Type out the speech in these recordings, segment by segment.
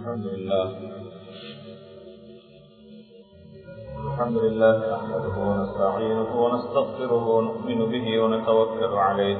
الحمد لله الحمد لله نحمده ونستعينه ونستغفره ونؤمن به ونتوكل عليه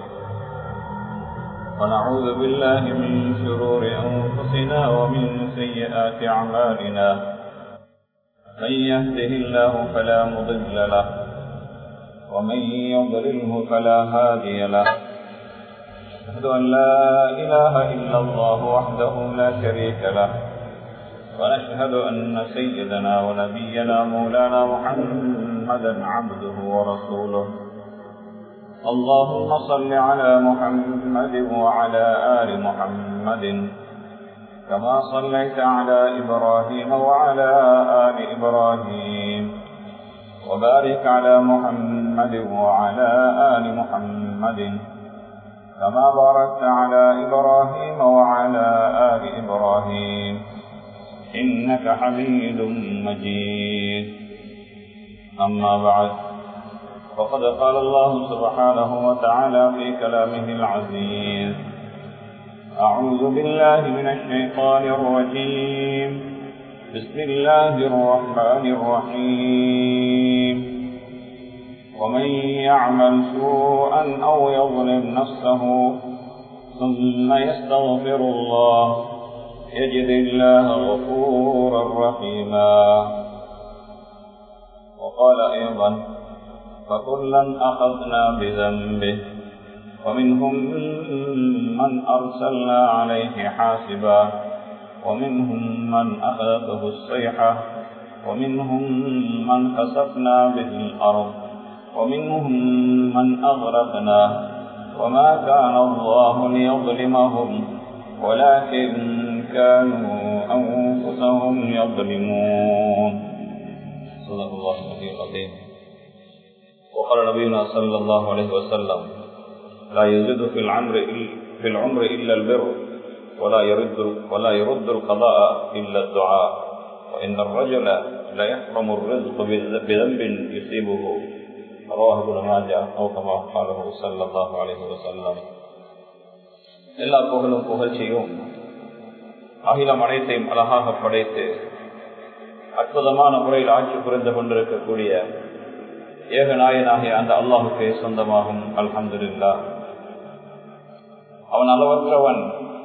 ونعوذ بالله من شرور أنفسنا ومن سيئات أعمالنا من يهده الله فلا مضل له ومن يضلله فلا هادي له أشهد أن لا إله إلا الله وحده لا شريك له ونشهد أن سيدنا ونبينا مولانا محمدا عبده ورسوله اللهم صل على محمد وعلى آل محمد كما صليت على إبراهيم وعلى آل إبراهيم وبارك على محمد وعلى آل محمد كما باركت على إبراهيم وعلى آل إبراهيم إنك حميد مجيد أما بعد فقد قال الله سبحانه وتعالى في كلامه العزيز أعوذ بالله من الشيطان الرجيم بسم الله الرحمن الرحيم ومن يعمل سوءا أو يظلم نفسه ثم يستغفر الله يجد الله غفورا رحيما وقال أيضا فكلا أخذنا بذنبه ومنهم من أرسلنا عليه حاسبا ومنهم من أخذته الصيحة ومنهم من خسفنا به الأرض ومنهم من أغرقنا وما كان الله ليظلمهم ولكن كانوا أنفسهم يظلمون صدق الله العلي العظيم وقال نبينا صلى الله عليه وسلم لا يزيد في العمر في العمر إلا البر ولا يرد ولا يرد القضاء إلا الدعاء وإن الرجل لا يحرم الرزق بذنب يصيبه رواه ابن ماجه أو كما قاله صلى الله عليه وسلم எல்லா புகழும் புகழ்ச்சியும் அகிலம் அனைத்தையும் அழகாக படைத்து அற்புதமான முறையில் ஆட்சி புரிந்து கொண்டிருக்கக்கூடிய ஏகநாயனாகிய அந்த அல்லாஹுக்கு சொந்தமாகும் அல்ஹம்துல்லா அவன் அளவற்றவன்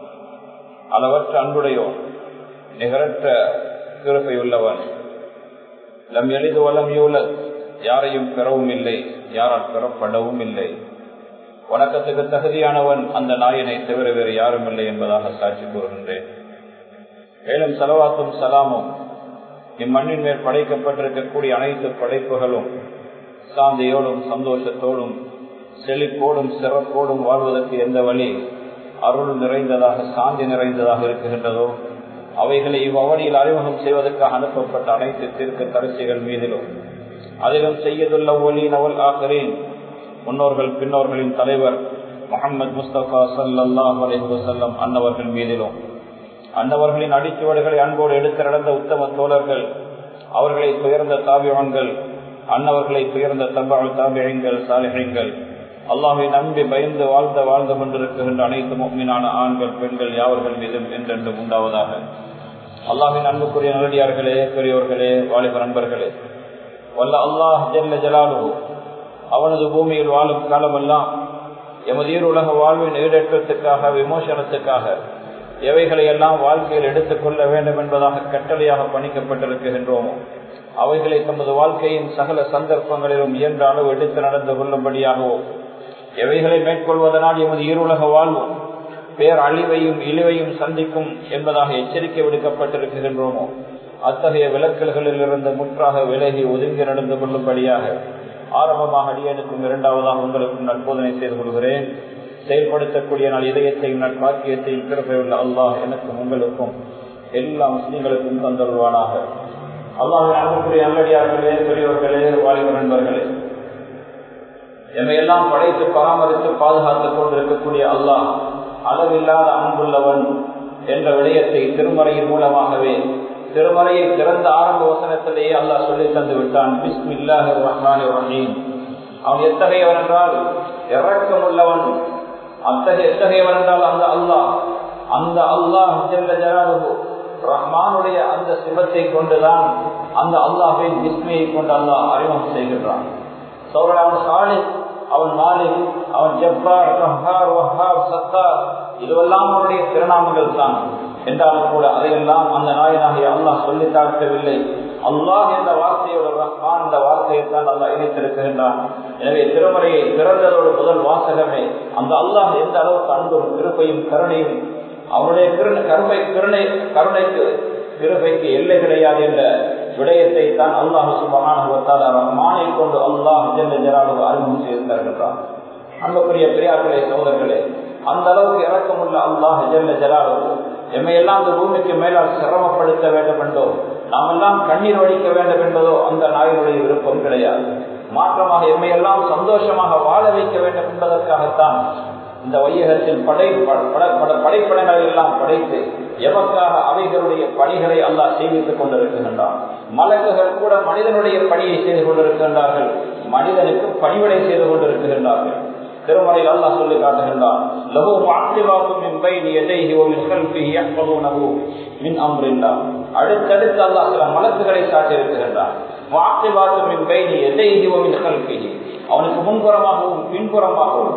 அளவற்ற அன்புடையோன் நிகரற்ற கிருப்பையுள்ளவன் லம் எளிது வலம் யூலத் யாரையும் பெறவும் இல்லை யாரால் பெறப்படவும் இல்லை வணக்கத்துக்கு தகுதியானவன் அந்த நாயனை தவிர வேறு யாரும் இல்லை என்பதாக சாட்சி கூறுகின்றேன் மேலும் செலவாத்தும் சலாமும் இம்மண்ணின் மேல் படைக்கப்பட்டிருக்கக்கூடிய அனைத்து படைப்புகளும் சாந்தியோடும் சந்தோஷத்தோடும் செழிப்போடும் சிறப்போடும் வாழ்வதற்கு எந்த வழி அருள் நிறைந்ததாக சாந்தி நிறைந்ததாக இருக்குகின்றதோ அவைகளை இவ்வழியில் அறிமுகம் செய்வதற்காக அனுப்பப்பட்ட அனைத்து தீர்க்க தரிசிகள் மீதிலும் அதிலும் செய்யதுள்ள ஒலி நவல் ஆகிறேன் முன்னோர்கள் பின்னோர்களின் தலைவர் முகமது முஸ்தபா சல்லாஹ் அலைஹுசல்லம் அன்னவர்கள் மீதிலும் அன்னவர்களின் அடிச்சுவடுகளை அன்போடு எடுத்து நடந்த உத்தம தோழர்கள் அவர்களை துயர்ந்த தாபியவன்கள் அன்னவர்களை துயர்ந்த தபால் தாபியங்கள் சாலிகங்கள் அல்லாவை நம்பி பயந்து வாழ்ந்த வாழ்ந்து கொண்டிருக்கின்ற அனைத்து மீனான ஆண்கள் பெண்கள் யாவர்கள் மீதும் என்றென்று உண்டாவதாக அல்லாவின் அன்புக்குரிய நல்லடியார்களே பெரியோர்களே வாலிப நண்பர்களே வல்ல அல்லாஹ் ஜல்ல ஜலாலு அவனது பூமியில் வாழும் காலமெல்லாம் எமது ஈருலக வாழ்வின் ஈடேற்றத்துக்காக விமோசனத்துக்காக எவைகளை எல்லாம் வாழ்க்கையில் எடுத்துக்கொள்ள வேண்டும் என்பதாக கட்டளையாக பணிக்கப்பட்டிருக்கின்றோமோ அவைகளை தமது வாழ்க்கையின் சகல சந்தர்ப்பங்களிலும் இயன்ற அளவு எடுத்து நடந்து கொள்ளும்படியாகவோ எவைகளை மேற்கொள்வதனால் எமது ஈருலக வாழ்வு பேர் அழிவையும் இழிவையும் சந்திக்கும் என்பதாக எச்சரிக்கை விடுக்கப்பட்டிருக்கின்றோமோ அத்தகைய விளக்கல்களில் இருந்து முற்றாக விலகி ஒதுங்கி நடந்து கொள்ளும்படியாக ஆரம்பமாக அடியனுக்கும் இரண்டாவதாக உங்களுக்கும் நற்போதனை செய்து கொள்கிறேன் செயல்படுத்தக்கூடிய நாள் இதயத்தையும் நட்பாக்கியத்தையும் பிறப்பையுள்ள அல்லாஹ் எனக்கும் உங்களுக்கும் எல்லா முஸ்லீம்களுக்கும் தந்தருவானாக அல்லாஹ் அன்புக்குரிய நல்லடியார்களே பெரியவர்களே வாலிப நண்பர்களே எல்லாம் படைத்து பராமரித்து பாதுகாத்துக் கொண்டிருக்கக்கூடிய அல்லாஹ் அளவில்லாத அன்புள்ளவன் என்ற விடயத்தை திருமறையின் மூலமாகவே திருமறையை திறந்த ஆரம்ப வசனத்திலேயே அல்லாஹ் சொல்லி தந்து விட்டான் பிஸ்மில்லாஹ் ரஹ்மான் ரஹீம் அவன் எத்தகையவன் என்றால் இறக்கம் உள்ளவன் அத்தகைய எத்தகையவன் என்றால் அந்த அல்லாஹ் அந்த அல்லாஹ் ஜல்ல ஜலாலுஹு ரஹ்மானுடைய அந்த சிவத்தை கொண்டுதான் அந்த அல்லாஹின் விஸ்மையை கொண்டு அல்லாஹ் அறிமுகம் செய்கின்றான் சோழன் அவன் சாலிக் அவன் மாலிக் அவன் ஜப்பார் கஹார் வஹார் சத்தார் இதுவெல்லாம் அவனுடைய திருநாமங்கள் தான் என்றாலும் கூட அதையெல்லாம் அந்த நாயனாகிய அல்லாஹ் சொல்லி தாழ்த்தவில்லை அல்லாஹ் என்ற வார்த்தையோட ரஹ்மான் என்ற வார்த்தையை தான் அல்லாஹ் இணைத்திருக்கின்றான் எனவே திருமறையை பிறந்ததோடு முதல் வாசகமே அந்த அல்லாஹ் எந்த அளவுக்கு அன்பும் திருப்பையும் கருணையும் அவனுடைய கருணை கருணை கருணைக்கு கிருபைக்கு எல்லை கிடையாது என்ற விடயத்தை தான் அல்லாஹ் சுபகான ரஹ்மானை கொண்டு அல்லாஹ் ஜெல்ல ஜலாலு அறிமுகம் செய்து தருகின்றான் அன்புக்குரிய பெரியார்களே சோதர்களே அந்த அளவுக்கு இறக்கமுள்ள அல்லாஹ் ஜெல்ல ஜலாலு எம்மை எல்லாம் இந்த பூமிக்கு மேலால் சிரமப்படுத்த வேண்டும் என்றோ நாம் எல்லாம் கண்ணீர் வடிக்க வேண்டும் என்பதோ அந்த நாயினுடைய விருப்பம் கிடையாது மாற்றமாக எம்மை எல்லாம் சந்தோஷமாக வாழ வைக்க வேண்டும் என்பதற்காகத்தான் இந்த வையகத்தில் படை படைப்படங்களை எல்லாம் படைத்து எமக்காக அவைகளுடைய பணிகளை அல்லாஹ் செய்வித்துக் கொண்டிருக்கின்றான் மலக்குகள் கூட மனிதனுடைய பணியை செய்து கொண்டிருக்கின்றார்கள் மனிதனுக்கு பணிவிடை செய்து கொண்டிருக்கின்றார்கள் திருமலையில் அல்லாஹ் சொல்லி காட்டுகின்றான் லஹு முஅக்கிபாத்தும் மின் பைனி யதைஹி வ மின் கல்பிஹி யஹ்ஃபதுனஹு மின் அம்ரில்லாஹ் அடுத்தடுத்து அல்லாஹ் சில மலக்குகளை காட்டியிருக்கின்றான் முஅக்கிபாத்தும் மின் பைனி யதைஹி வ மின் கல்பிஹி அவனுக்கு முன்புறமாகவும் பின்புறமாகவும்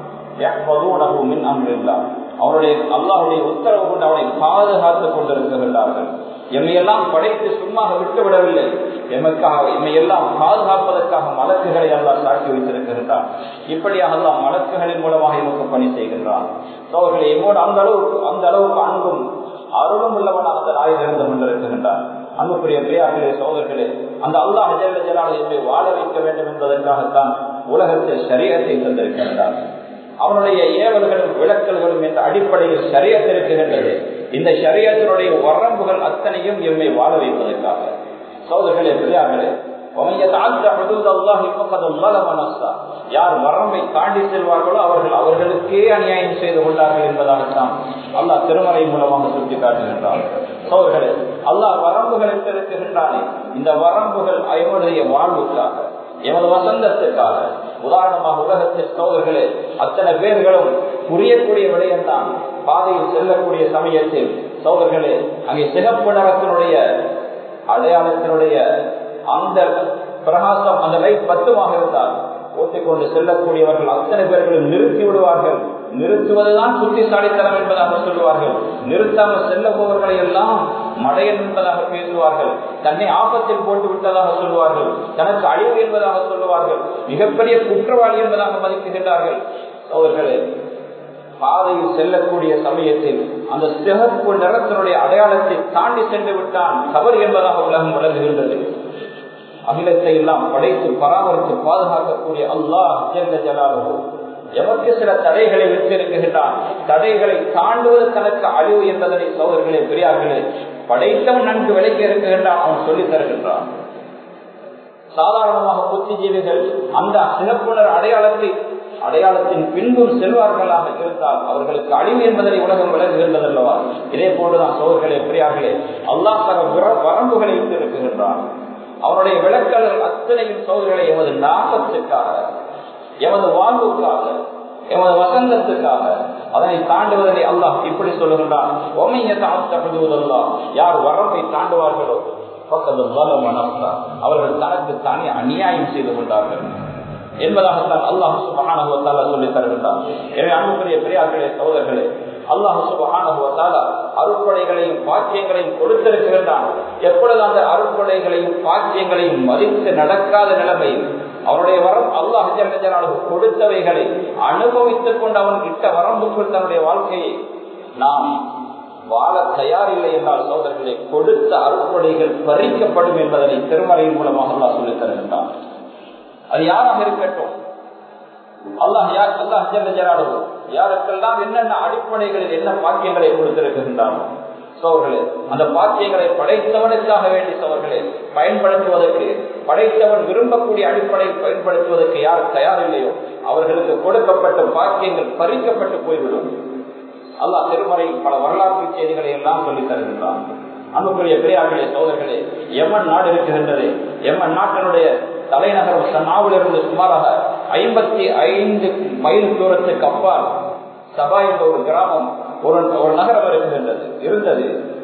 யஹ்ஃபதுனஹு மின் அம்ரில்லாஹ் அவருடைய அல்லாஹுடைய உத்தரவு கொண்டு அவனை பாதுகாத்துக் கொண்டிருக்கின்றார்கள் எம்மையெல்லாம் படைத்து சும்மா விட்டு விடவில்லை எமக்காக எம்மையெல்லாம் பாதுகாப்பதற்காக மலக்குகளை எல்லாம் சாட்சி வைத்திருக்கின்றான் இப்படியாக எல்லாம் மலக்குகளின் மூலமாக எமக்கு பணி செய்கின்றான் அவர்களை எம்மோடு அந்த அளவுக்கு அந்த அளவுக்கு அன்பும் அருளும் உள்ளவனாக அந்த நாயில் இருந்து கொண்டிருக்கின்றான் அன்புக்குரிய பிரியார்களே சோதர்களே அந்த அல்லாஹ் ஜெல்ல ஜலாலை என்னை வாழ வைக்க வேண்டும் என்பதற்காகத்தான் உலகத்தில் சரீரத்தை தந்திருக்கின்றான் அவனுடைய ஏவல்களும் விளக்கல்களும் என்ற அடிப்படையில் சரியத் இருக்குகின்றது இந்த சரியத்தினுடைய வரம்புகள் அத்தனையும் எம்மை வாழ வைப்பதற்காக சோதர்களே பிள்ளையார்களே யார் வரம்பை தாண்டி செல்வார்களோ அவர்கள் அவர்களுக்கே அநியாயம் செய்து கொண்டார்கள் என்பதாகத்தான் அல்லாஹ் திருமறை மூலமாக சுட்டி காட்டுகின்றார் சோதர்களே அல்லாஹ் வரம்புகளை திருக்குகின்றானே இந்த வரம்புகள் அவனுடைய வாழ்வுக்காக எமது வசந்தத்துக்காக உதாரணமாக உலகத்தில் சோதர்களே அத்தனை பேர்களும் புரியக்கூடிய விடயம்தான் பாதையில் செல்லக்கூடிய சமயத்தில் சோதர்களே அங்கே சிகப்பு நிறத்தினுடைய அடையாளத்தினுடைய அந்த பிரகாசம் அந்த லைட் பத்துமாக இருந்தால் ஓட்டிக்கொண்டு செல்லக்கூடியவர்கள் அத்தனை பேர்களும் நிறுத்தி விடுவார்கள் நிறுத்துவதுதான் புத்திசாலித்தனம் என்பதாக சொல்லுவார்கள் நிறுத்தாமல் செல்ல போவர்களை எல்லாம் மடையன் என்பதாக பேசுவார்கள் தன்னை ஆபத்தில் போட்டு விட்டதாக சொல்லுவார்கள் தனக்கு அழிவு என்பதாக சொல்லுவார்கள் மிகப்பெரிய குற்றவாளி என்பதாக மதிக்குகின்றார்கள் அவர்களே பாதையில் செல்லக்கூடிய சமயத்தில் அந்த சிகப்பு நிறத்தினுடைய அடையாளத்தை தாண்டி சென்று விட்டான் தவறு என்பதாக உலகம் விளங்குகின்றது அகிலத்தை எல்லாம் படைத்து பராமரித்து பாதுகாக்கக்கூடிய அல்லாஹ் ஜெல்ல ஜலாலோ எமக்கு சில தடைகளை வைத்திருக்கின்றான் தடைகளை தாண்டுவது தனக்கு அழிவு என்பதனை சோதர்களே பெரியார்களே படைத்தவன் நன்கு விலைக்கு இருக்குகின்றான் அவன் சொல்லித் தருகின்றான் சாதாரணமாக புத்திஜீவிகள் அந்த சிறப்புணர் அடையாளத்தை அடையாளத்தின் பின்பும் செல்வார்களாக இருந்தால் அவர்களுக்கு அழிவு என்பதனை உலகம் விளங்குகின்றது அல்லவா இதே போன்றுதான் சோதர்களே பெரியார்களே அல்லாஹ் தர வரம்புகளை வைத்திருக்கின்றான் அவனுடைய விளக்கல்கள் அத்தனையும் சோதர்களை எமது நாசத்துக்காக எமது வாழ்வுக்காக எமது வசந்தத்துக்காக அதனை தாண்டுவதனை அல்லாஹ் இப்படி சொல்லுகின்றான் யார் வரம்பை தாண்டுவார்களோ அவர்கள் தனக்கு தானே அநியாயம் செய்து கொண்டார்கள் என்பதாகத்தான் அல்லாஹ் சுபகான சொல்லி தருகின்றார் எனவே அன்புக்குரிய பெரியார்களே சகோதரர்களே அல்லாஹ் சுபகான அருட்படைகளையும் பாக்கியங்களையும் கொடுத்திருக்கின்றான் எப்பொழுது அந்த அருட்படைகளையும் பாக்கியங்களையும் மதித்து நடக்காத நிலைமையில் அவருடைய வரம் அல்லாஹ் ஜல்லாளுக்கு கொடுத்தவைகளை அனுபவித்துக் கொண்டு அவன் இட்ட வரம்புக்குள் தன்னுடைய வாழ்க்கையை நாம் வாழ தயாரில்லை என்றால் சோதரர்களை கொடுத்த அருட்படைகள் பறிக்கப்படும் என்பதனை திருமறையின் மூலமாக அல்லாஹ் சொல்லித் தருகின்றான் அது யாராக இருக்கட்டும் அல்லாஹ் யார் அல்லாஹ் ஜல்லாளு யாருக்கெல்லாம் என்னென்ன அடிப்படைகளில் என்ன பாக்கியங்களை கொடுத்திருக்கின்றானோ சோர்களே அந்த பாக்கியங்களை படைத்தவனுக்காக வேண்டி சோர்களே பயன்படுத்துவதற்கு படைத்தவன் விரும்பக்கூடிய அடிப்படையில் பயன்படுத்துவதற்கு யார் தயாரில்லையோ அவர்களுக்கு கொடுக்கப்பட்ட பாக்கியங்கள் பறிக்கப்பட்டு போய்விடும் அல்லாஹ் திருமறை பல வரலாற்று செய்திகளை எல்லாம் சொல்லித் தருகின்றான் அன்புக்குரிய பெரியார்களே சோதர்களே எமன் நாடு இருக்கின்றது எமன் நாட்டினுடைய தலைநகரம் சன்னாவிலிருந்து சுமாராக ஐம்பத்தி ஐந்து மைல் தூரத்துக்கு அப்பால் சபா என்ற ஒரு கிராமம் ஒரு ஒரு நகரம் இருக்கின்றது இருந்தது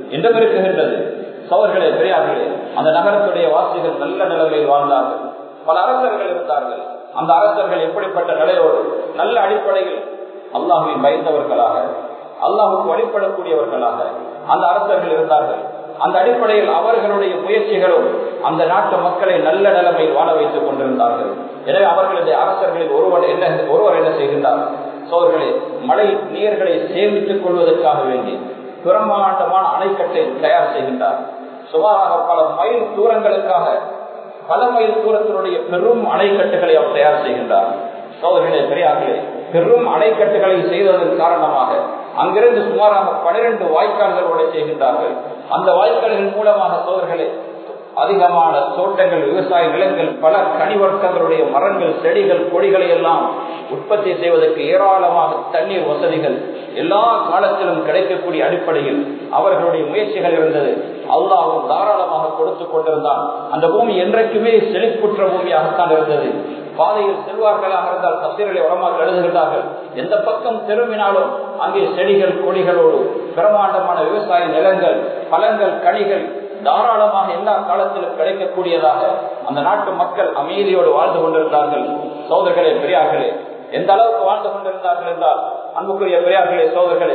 இன்றும் இருக்குகின்றது சோழர்களே பெரியார்களே அந்த நகரத்துடைய வாசிகள் நல்ல நிலைமையில் வாழ்ந்தார்கள் பல அரசர்கள் இருந்தார்கள் அந்த அரசர்கள் எப்படிப்பட்ட நிலையோடு நல்ல அடிப்படையில் அல்லாஹை பயந்தவர்களாக அல்லாஹுக்கு வழிபடக்கூடியவர்களாக அந்த அரசர்கள் இருந்தார்கள் அந்த அடிப்படையில் அவர்களுடைய முயற்சிகளும் அந்த நாட்டு மக்களை நல்ல நிலைமையில் வாழ வைத்துக் கொண்டிருந்தார்கள் எனவே அவர்களது அரசர்களில் ஒருவர் என்ன ஒருவர் என்ன செய்கின்றார் சோழர்களே மழை நீர்களை சேமித்துக் கொள்வதற்காக வேண்டி பிரமாண்டமான அணைக்கட்டை தயார் செய்கின்றார் சுமாராக பல மைல் தூரங்களுக்காக பல மைல் தூரத்தினுடைய பெரும் அணைக்கட்டுகளை அவர் தயார் செய்கின்றார் சோதர்களே பெரியார்களே பெரும் அணைக்கட்டுகளை செய்ததன் காரணமாக அங்கிருந்து சுமாராக பனிரெண்டு வாய்க்கால்களோடு செய்கின்றார்கள் அந்த வாய்க்கால்கள் மூலமாக சோதர்களே அதிகமான தோட்டங்கள் விவசாய நிலங்கள் பல கனிவர்க்கங்களுடைய மரங்கள் செடிகள் கொடிகளை எல்லாம் உற்பத்தி செய்வதற்கு ஏராளமாக தண்ணீர் வசதிகள் எல்லா காலத்திலும் கிடைக்கக்கூடிய அடிப்படையில் அவர்களுடைய முயற்சிகள் இருந்தது அல்லாவும் தாராளமாக கொடுத்து கொண்டிருந்தான் அந்த பூமி என்றைக்குமே செழிப்புற்ற பூமியாகத்தான் இருந்தது பாதையில் செல்வார்களாக இருந்தால் தசீரலை உரமாக எழுதுகிறார்கள் எந்த பக்கம் திரும்பினாலும் அங்கே செடிகள் கொடிகளோடு பிரமாண்டமான விவசாய நிலங்கள் பழங்கள் கனிகள் தாராளமாக எல்லா காலத்திலும் கிடைக்கக்கூடியதாக அந்த நாட்டு மக்கள் அமைதியோடு வாழ்ந்து கொண்டிருந்தார்கள் சோதர்களே பெரியார்களே எந்த அளவுக்கு வாழ்ந்து கொண்டிருந்தார்கள் என்றால் அன்புக்குரிய பெரியார்களே சோதர்களே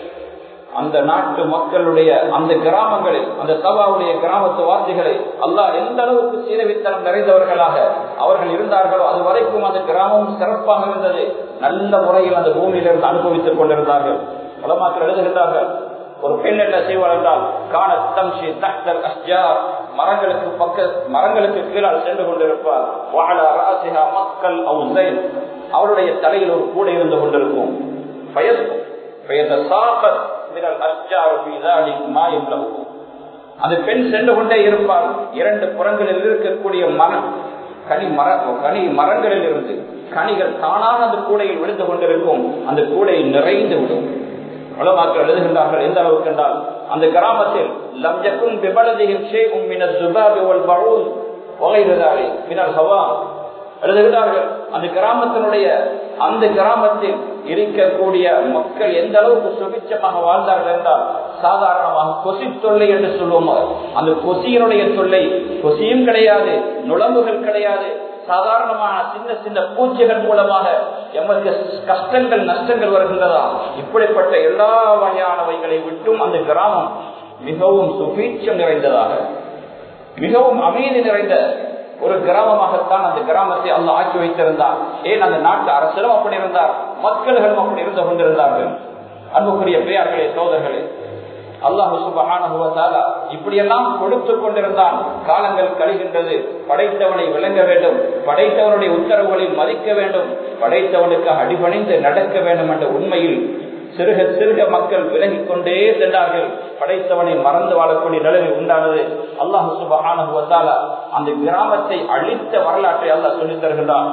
அந்த நாட்டு மக்களுடைய அந்த கிராமங்களில் அந்த சபாவுடைய கிராமத்து வாசிகளை அல்லாஹ் எந்த அளவுக்கு சீரவித்தனம் நிறைந்தவர்களாக அவர்கள் இருந்தார்களோ அது வரைக்கும் அந்த கிராமம் சிறப்பாக இருந்தது நல்ல முறையில் அந்த பூமியிலிருந்து அனுபவித்துக் கொண்டிருந்தார்கள் உலமாக்கள் எழுதுகின்றார்கள் ஒரு பெண் என்ன செய்வாள் என்றால் காண தம்ஷி தஹ்தல் அஸ்ஜார் மரங்களுக்கு பக்க மரங்களுக்கு கீழால் சென்று கொண்டிருப்பார் வாழ ராசிகா மக்கள் அவுசைன் அவருடைய தலையில் ஒரு கூடை இருந்து கொண்டிருக்கும் பயஸ் பயத சாகத் மினல் அஸ்ஜார் ஃபீ ذلك ما يبلغ அந்த பெண் சென்று கொண்டே இருப்பார் இரண்டு புறங்களில் இருக்கக்கூடிய மரம் கனி மர கனி மரங்களில் இருந்து கனிகள் தானாக அந்த கூடையில் விழுந்து கொண்டிருக்கும் அந்த கூடை நிறைந்து விடும் உலமாக்கள் எழுதுகின்றார்கள் எந்த அளவுக்கு என்றால் அந்த கிராமத்தில் லம்ஜக்கும் விபலதிகள் ஷேகும் மின சுபாபி ஒல் பரூல் வகைதாரி மினல் ஹவா எழுதுகிறார்கள் அந்த கிராமத்தினுடைய அந்த கிராமத்தில் இருக்கக்கூடிய மக்கள் எந்த அளவுக்கு சுபிச்சமாக வாழ்ந்தார்கள் என்றால் சாதாரணமாக கொசி தொல்லை என்று சொல்லுவோம் அந்த கொசியினுடைய தொல்லை கொசியும் கிடையாது நுழம்புகள் கிடையாது சாதாரணமான சின்ன சின்ன பூச்சிகள் மூலமாக எமக்கு கஷ்டங்கள் நஷ்டங்கள் வருகின்றதா இப்படிப்பட்ட எல்லா வகையானவைகளை விட்டும் அந்த கிராமம் மிகவும் சுபீட்சம் நிறைந்ததாக மிகவும் அமைதி நிறைந்த ஒரு கிராமமாகத்தான் அந்த கிராமத்தை அல்ல ஆக்கி வைத்திருந்தார் ஏன் அந்த நாட்டு அரசரும் அப்படி இருந்தார் மக்கள்களும் அப்படி இருந்து கொண்டிருந்தார்கள் அன்புக்குரிய பெரியார்களே சோதர்களே அல்லாஹு சுபஹான இப்படியெல்லாம் கொடுத்து கொண்டிருந்தான் காலங்கள் கழிகின்றது படைத்தவனை விளங்க வேண்டும் படைத்தவனுடைய உத்தரவுகளை மதிக்க வேண்டும் படைத்தவனுக்கு அடிபணிந்து நடக்க வேண்டும் என்ற உண்மையில் சிறுக சிறுக மக்கள் விலகிக் கொண்டே சென்றார்கள் படைத்தவனை மறந்து வாழக்கூடிய நிலைமை உண்டானது அல்லாஹு சுபஹான அந்த கிராமத்தை அழித்த வரலாற்றை அல்லாஹ் சொல்லித் தருகின்றான்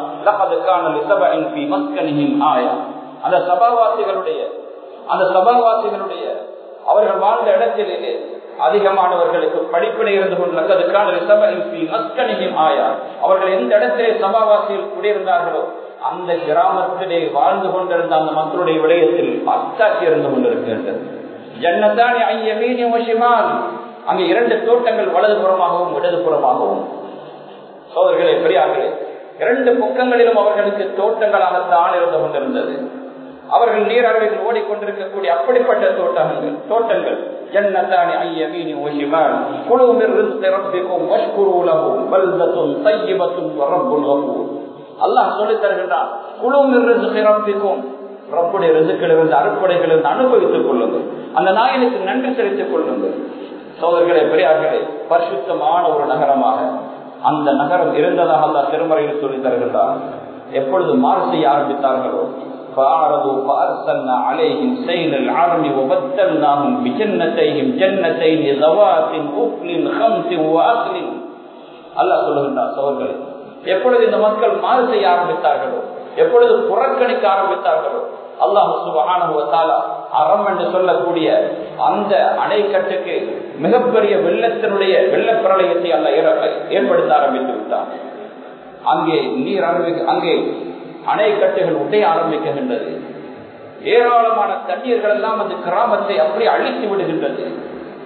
அந்த சபாவாசிகளுடைய அந்த சபாவாசிகளுடைய அவர்கள் வாழ்ந்த இடத்திலேயே அதிகமானவர்களுக்கு படிப்பினை இருந்து கொண்டதுக்கான ஆயா அவர்கள் எந்த இடத்திலே சபாவாசியில் குடியிருந்தார்களோ அந்த கிராமத்திலே வாழ்ந்து கொண்டிருந்த அந்த மக்களுடைய விடயத்தில் அத்தாட்சி இருந்து கொண்டிருக்கின்றது ஜன்னதானி ஐயமீனி வசிமால் அங்கே இரண்டு தோட்டங்கள் வலதுபுறமாகவும் இடதுபுறமாகவும் சோதர்களே பெரியார்களே இரண்டு பக்கங்களிலும் அவர்களுக்கு தோட்டங்களாகத்தான் இருந்து கொண்டிருந்தது அவர்கள் நீர் அருவிகள் ஓடிக்கொண்டிருக்கக்கூடிய அப்படிப்பட்ட தோட்டங்கள் தோட்டங்கள் ஜன்னதானி ஐயமீனி வசிமால் குழு மிர்ரிஸ்கி ரப்பிக்கும் வஷ்குரு லஹு பல்தத்துன் தய்யிபத்துன் வரப்புல் கஃபூர் அல்லாஹ் சொல்லி தருகின்றான் குழு மிர்ரிஸ்கிக்கும் ரப்புடைய ரிசுக்களிலிருந்து அறுப்படைகளிலிருந்து அனுபவித்துக் கொள்ளுங்கள் அந்த நாயனுக்கு நன்றி செலுத்திக் கொள்ளுங்கள் சோதர்களே பெரியார்களே பரிசுத்தமான ஒரு நகரமாக அந்த நகரம் இருந்ததாக அல்லா திருமறையில் சொல்லி தருகின்றார் எப்பொழுது மாறு செய்ய ஆரம்பித்தார்களோ فأعرضوا فأرسلنا عليهم سيل العرم وبدلناهم بجنتيهم جنتين ذوات أكل خمس وأكل அல்லாஹ் சொல்லுகின்றார் சோர்களே எப்பொழுது இந்த மக்கள் மாறு செய்ய ஆரம்பித்தார்களோ எப்பொழுது புறக்கணிக்க ஆரம்பித்தார்களோ அல்லாஹு சுபஹானுவத்தாலா அறம் என்று சொல்லக்கூடிய அந்த அணைக்கட்டுக்கு மிகப்பெரிய வெள்ளத்தினுடைய வெள்ளப்பிரளயத்தை அல்ல ஏற்படுத்த ஆரம்பித்து விட்டார் அங்கே நீர் அருவி அங்கே அணைக்கட்டுகள் உடைய ஆரம்பிக்கின்றது ஏராளமான தண்ணீர்கள் எல்லாம் அந்த கிராமத்தை அப்படி அழித்து விடுகின்றது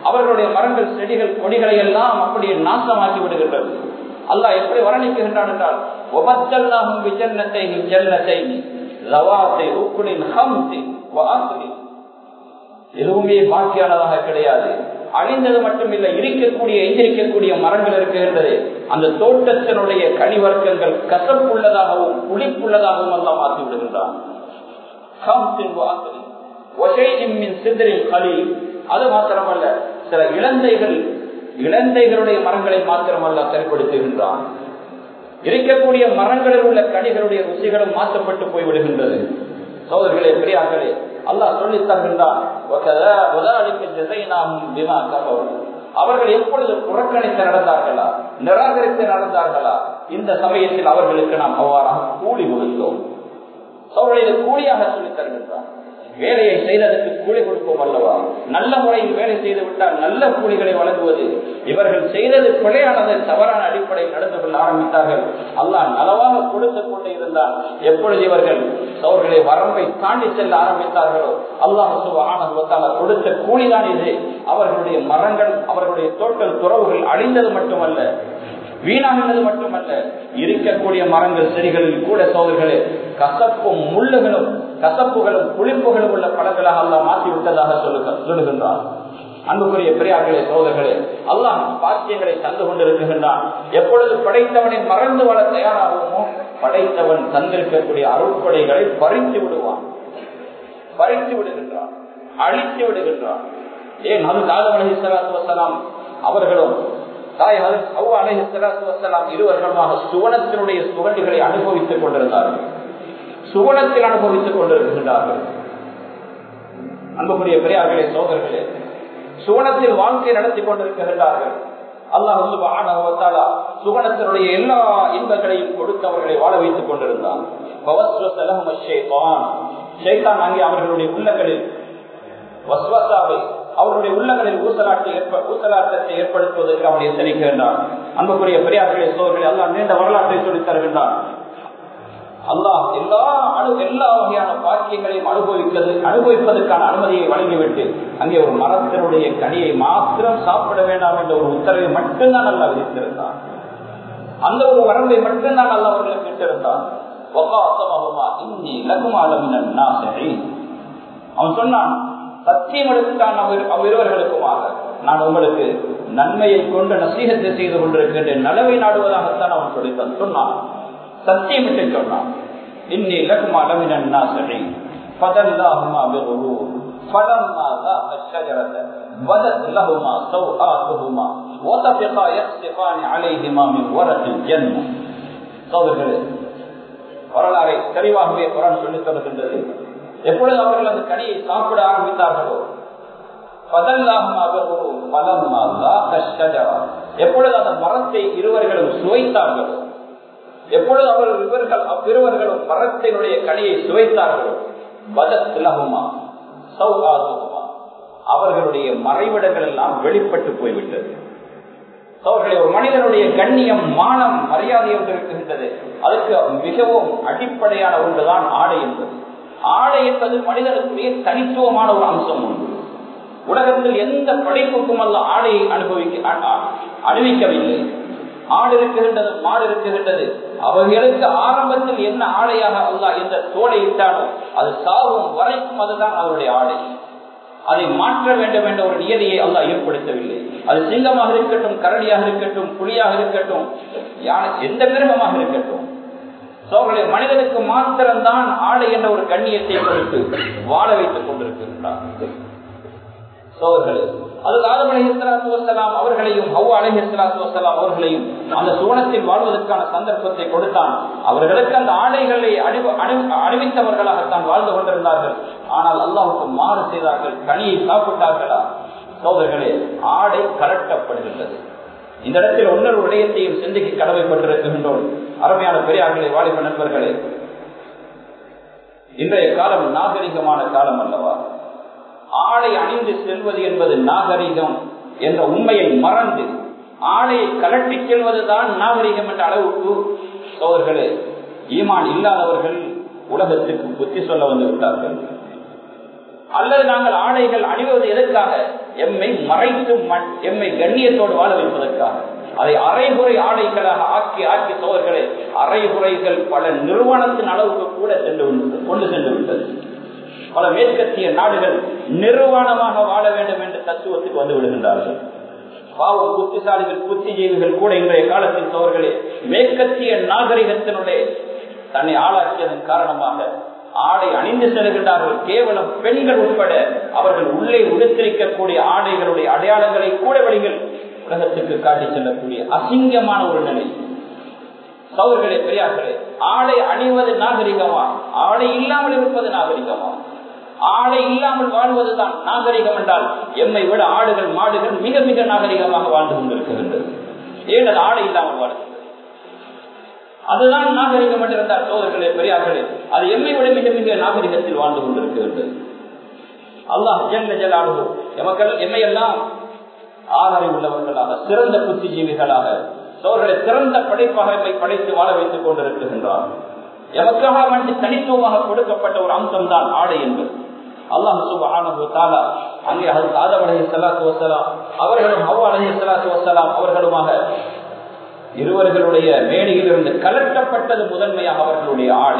அவர்களுடைய மரங்கள் செடிகள் கொடிகளை எல்லாம் அப்படியே நாசமாக்கி விடுகின்றது அல்லாஹ் எப்படி வர்ணிக்குகின்றான் என்றால் ஒபத்தல்லாஹும் விஜன்னத்தை ஜன்னத்தை லவாத்தை உக்குலின் ஹம்சி வாசுலி எதுவுமே பாக்கியானதாக கிடையாது அழிந்தது மட்டுமில்லை இருக்கக்கூடிய எந்திரிக்கக்கூடிய மரங்கள் இருக்கின்றது அந்த தோட்டத்தினுடைய கனிவர்க்கங்கள் கசப்புள்ளதாகவும் புளிப்புள்ளதாகவும் எல்லாம் மாற்றி விடுகின்றான் அது மாத்திரமல்ல சில இளந்தைகள் இளந்தைகளுடைய மரங்களை மாத்திரமல்ல செயல்படுத்துகின்றான் இருக்கக்கூடிய மரங்களில் உள்ள கனிகளுடைய ருசிகளும் மாற்றப்பட்டு போய்விடுகின்றது சோதர்களே பெரியார்களே அல்லாஹ் சொல்லி தருகின்றான் அவர்கள் எப்பொழுது புறக்கணித்து நடந்தார்களா நிராகரித்து நடந்தார்களா இந்த சமயத்தில் அவர்களுக்கு நாம் அவ்வாறாக கூலி கொடுத்தோம் சோழரை கூலியாக சொல்லி தருகின்றான் வேலையை செய்ததற்கு கூலி கொடுப்போம் அல்லவா நல்ல முறையில் வேலை செய்து விட்டால் நல்ல கூலிகளை வழங்குவது இவர்கள் செய்தது பிழையானது தவறான அடிப்படையில் நடந்து கொள்ள ஆரம்பித்தார்கள் அல்லாஹ் நலவாக கொடுத்து கொண்டே இருந்தால் எப்பொழுது இவர்கள் அவர்களை வரம்பை தாண்டி செல்ல ஆரம்பித்தார்களோ அல்லாஹ் கொடுத்த கூலிதான் இது அவர்களுடைய மரங்கள் அவர்களுடைய தோட்டல் துறவுகள் அழிந்தது மட்டுமல்ல வீணாகினது மட்டுமல்ல இருக்கக்கூடிய மரங்கள் செடிகளில் கூட சோதர்களே கசப்பும் முள்ளுகளும் கசப்புகளும் புளிப்புகளும் உள்ள பழங்களாக அல்லா மாற்றி விட்டதாக சொல்லுகின்றார் அன்புக்குரிய பெரியார்களே சோதர்களே அல்லாஹ் பாக்கியங்களை தந்து கொண்டிருக்கின்றான் எப்பொழுது படைத்தவனை மறந்து வாழ தயாராகுமோ படைத்தவன் தந்திருக்கக்கூடிய அருட்படைகளை பறித்து விடுவான் பறித்து விடுகின்றான் அழித்து விடுகின்றான் ஏன் அது தாதம் அலி வசலாம் அவர்களும் தாய் அலைஹலாம் இருவர்களுமாக சுவனத்தினுடைய சுகண்டிகளை அனுபவித்துக் கொண்டிருந்தார்கள் சுவனத்தில் அனுபவித்துக் கொண்டிருக்கின்றார்கள் அன்புக்குரிய பெரியார்களே சோதர்களே சுவனத்தில் வாழ்க்கை நடத்தி கொண்டிருக்கின்றார்கள் அல்லாஹ் சுகனத்தினுடைய எல்லா இன்பங்களையும் கொடுத்து அவர்களை வாழ வைத்துக் கொண்டிருந்தான் அங்கே அவர்களுடைய உள்ளங்களில் வஸ்வசாவை அவருடைய உள்ளங்களில் ஊசலாட்டை ஊசலாட்டத்தை ஏற்படுத்துவதற்கு அவன் எத்தனைக்கின்றான் அன்புக்குரிய பெரியார்களே சோழர்களே அல்லாஹ் நீண்ட வரலாற்றை சொல்லித் தருகின்றான் அல்லாஹ் எல்லா அணு எல்லா வகையான பாக்கியங்களையும் அனுபவிக்கிறது அனுபவிப்பதற்கான அனுமதியை வழங்கிவிட்டு அங்கே ஒரு மரத்தினுடைய கனியை மாத்திரம் சாப்பிட வேண்டாம் என்ற ஒரு உத்தரவை மட்டும்தான் நல்லா விதித்திருந்தான் அந்த ஒரு வரம்பை மட்டும்தான் நல்லா அவர்களுக்கு விட்டிருந்தான் அவன் சொன்னான் சத்தியம் எடுத்தான் அவ்விருவர்களுக்குமாக நான் உங்களுக்கு நன்மையை கொண்டு நசீகத்தை செய்து கொண்டிருக்கின்றேன் நலவை நாடுவதாகத்தான் அவன் சொல்லித்தான் சொன்னான் சத்தியமிட்டு சொன்னான் இன்னி லகுமா லமினன் நாசரி فدلاهما بغرور فلما ذاق الشجرة بدت لهما سوآتهما وطفقا يخصفان عليهما من ورق الجنة சோதர்களே வரலாறை தெளிவாகவே குரான் சொல்லித் தருகின்றது எப்பொழுது அவர்கள் அந்த கனியை சாப்பிட ஆரம்பித்தார்களோ எப்பொழுது அந்த மரத்தை இருவர்களும் சுவைத்தார்களோ எப்பொழுது அவர்கள் இவர்கள் அவ்விருவர்களும் மரத்தினுடைய கனியை சுவைத்தார்களோ பதத்திலகுமா சௌகாதுமா அவர்களுடைய மறைவிடங்கள் எல்லாம் வெளிப்பட்டு போய்விட்டது அவர்களை ஒரு மனிதனுடைய கண்ணியம் மானம் மரியாதை ஒன்று இருக்கின்றது அதுக்கு மிகவும் அடிப்படையான ஒன்றுதான் ஆடை என்பது ஆடை என்பது மனிதனுக்குரிய தனித்துவமான ஒரு அம்சம் உண்டு உலகத்தில் எந்த படைப்புக்கும் அல்ல ஆடையை அனுபவிக்க அணிவிக்கவில்லை ஆடு இருக்குகின்றது மாடு இருக்குகின்றது அவைகளுக்கு ஆரம்பத்தில் என்ன ஆடையாக அல்ல எந்த தோலை இட்டானோ அது சாவும் வரைக்கும் அதுதான் அவருடைய ஆடை அதை மாற்ற வேண்டும் என்ற ஒரு நியதியை அல்லா ஏற்படுத்தவில்லை அது சிங்கமாக இருக்கட்டும் கரடியாக இருக்கட்டும் புலியாக இருக்கட்டும் யானை எந்த மிருகமாக இருக்கட்டும் சோழர்களே மனிதனுக்கு மாத்திரம்தான் ஆடை என்ற ஒரு கண்ணியத்தை கொடுத்து வாழ வைத்துக் கொண்டிருக்கின்றார் சோழர்களே அது ஆதம் அலஹிஸ்லாத்து வசலாம் அவர்களையும் ஹவு அலஹிஸ்லாத்து வசலாம் அவர்களையும் அந்த சுவனத்தில் வாழ்வதற்கான சந்தர்ப்பத்தை கொடுத்தான் அவர்களுக்கு அந்த ஆடைகளை அணிவு அணிவித்தவர்களாகத்தான் வாழ்ந்து கொண்டிருந்தார்கள் ஆனால் அல்லாவுக்கு மாறு செய்தார்கள் கனியை சாப்பிட்டார்களா சோதர்களே ஆடை கலட்டப்படுகின்றது இந்த இடத்தில் இன்னொரு விடயத்தையும் சிந்திக்கு கடமைப்பட்டிருக்கின்றோம் அருமையான பெரியார்களே வாலிப நண்பர்களே இன்றைய காலம் நாகரிகமான காலம் அல்லவா ஆடை அணிந்து செல்வது என்பது நாகரிகம் என்ற உண்மையை மறந்து ஆடையை கலட்டி செல்வதுதான் நாகரிகம் என்ற அளவுக்கு அவர்களே ஈமான் இல்லாதவர்கள் உலகத்துக்கு புத்தி சொல்ல வந்து விட்டார்கள் அல்லது நாங்கள் ஆடைகள் அணிவது எதற்காக எம்மை மறைத்து எம்மை கண்ணியத்தோடு வாழ வைப்பதற்காக அதை அரைகுறை ஆடைகளாக ஆக்கி ஆக்கி சோழர்களே அரைகுறைகள் பல நிறுவனத்தின் அளவுக்கு கூட சென்று கொண்டு சென்று விட்டது பல மேற்கத்திய நாடுகள் நிர்வாணமாக வாழ வேண்டும் என்ற தத்துவத்துக்கு வந்து விடுகின்றார்கள் பாவம் புத்திசாலிகள் புத்திஜீவிகள் கூட இன்றைய காலத்தில் சோழர்களே மேற்கத்திய நாகரிகத்தினுடைய தன்னை ஆளாக்கியதன் காரணமாக ஆடை அணிந்து செல்கின்றார்கள் கேவலம் பெண்கள் உட்பட அவர்கள் உள்ளே உடுத்திருக்கக்கூடிய ஆடைகளுடைய அடையாளங்களை கூட வழிகள் உலகத்துக்கு காட்டி செல்லக்கூடிய அசிங்கமான ஒரு நிலை சௌர்களே பெரியார்களே ஆடை அணிவது நாகரிகமா ஆடை இல்லாமல் இருப்பது நாகரிகமா ஆடை இல்லாமல் வாழ்வதுதான் நாகரிகம் என்றால் எம்மை விட ஆடுகள் மாடுகள் மிக மிக நாகரிகமாக வாழ்ந்து கொண்டிருக்கின்றது ஏன் அது ஆடை இல்லாமல் வாழ்கிறது அதுதான் நாகரிகம் என்றிருந்தால் சோதர்களே பெரியார்களே அது எம்மை விட மிக மிக நாகரிகத்தில் வாழ்ந்து கொண்டிருக்கின்றது அல்லாஹ் ஜென்ன ஜலாடு எமக்கள் எம்மையெல்லாம் ஆதரவு உள்ளவர்களாக சிறந்த புத்திஜீவிகளாக சோழர்களை சிறந்த படைப்பாக எம்மை படைத்து வாழ வைத்துக் கொண்டிருக்கின்றார் எமக்காக வந்து தனித்துவமாக கொடுக்கப்பட்ட ஒரு அம்சம் தான் ஆடை என்பது அல்லாஹ் சுபஹானஹு தஆலா அங்கே ஹஜ்ரத் ஆதம் அலைஹிஸ்ஸலாத்து வஸ்ஸலாம் அவர்களும் ஹவ்வா அலைஹிஸ்ஸலாத்து வஸ்ஸலாம் அவர்களுமாக இருவர்களுடைய மேடையில் இருந்து கலட்டப்பட்டது முதன்மையாக அவர்களுடைய ஆடை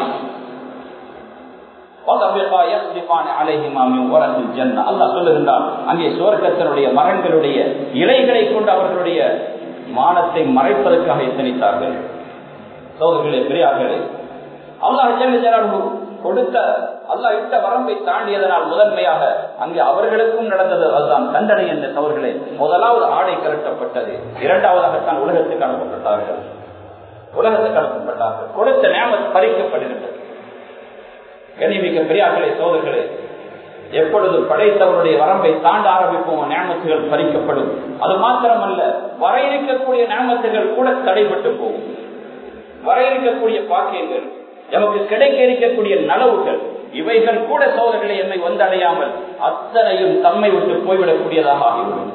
அங்கே சுவர்க்கத்தினுடைய மரங்களுடைய இலைகளை கொண்டு அவர்களுடைய மானத்தை மறைப்பதற்காக எத்தனித்தார்கள் சோதர்களே பெரியார்களே அல்லாஹ் கொடுத்த அல்லா இட்ட வரம்பை தாண்டியதனால் முதன்மையாக அங்கே அவர்களுக்கும் நடந்தது அதுதான் தண்டனை என்ற தவறுகளே முதலாவது ஆடை கரட்டப்பட்டது இரண்டாவதாகத்தான் உலகத்துக்கு அனுப்பப்பட்டார்கள் உலகத்துக்கு அனுப்பப்பட்டார்கள் கொடுத்த நேமத் பறிக்கப்படுகின்றது கனிமிக்க பெரியார்களே சோதர்களே எப்பொழுது படைத்தவருடைய வரம்பை தாண்ட ஆரம்பிப்போம் நேமத்துகள் பறிக்கப்படும் அது மாத்திரமல்ல வர இருக்கக்கூடிய நேமத்துகள் கூட தடைபட்டு போகும் வர இருக்கக்கூடிய பாக்கியங்கள் நமக்கு கிடைக்க இருக்கக்கூடிய நலவுகள் இவைகள் கூட சோதர்களை என்னை வந்தடையாமல் அத்தனையும் தம்மை விட்டு போய்விடக்கூடியதாக ஆகிவிடும்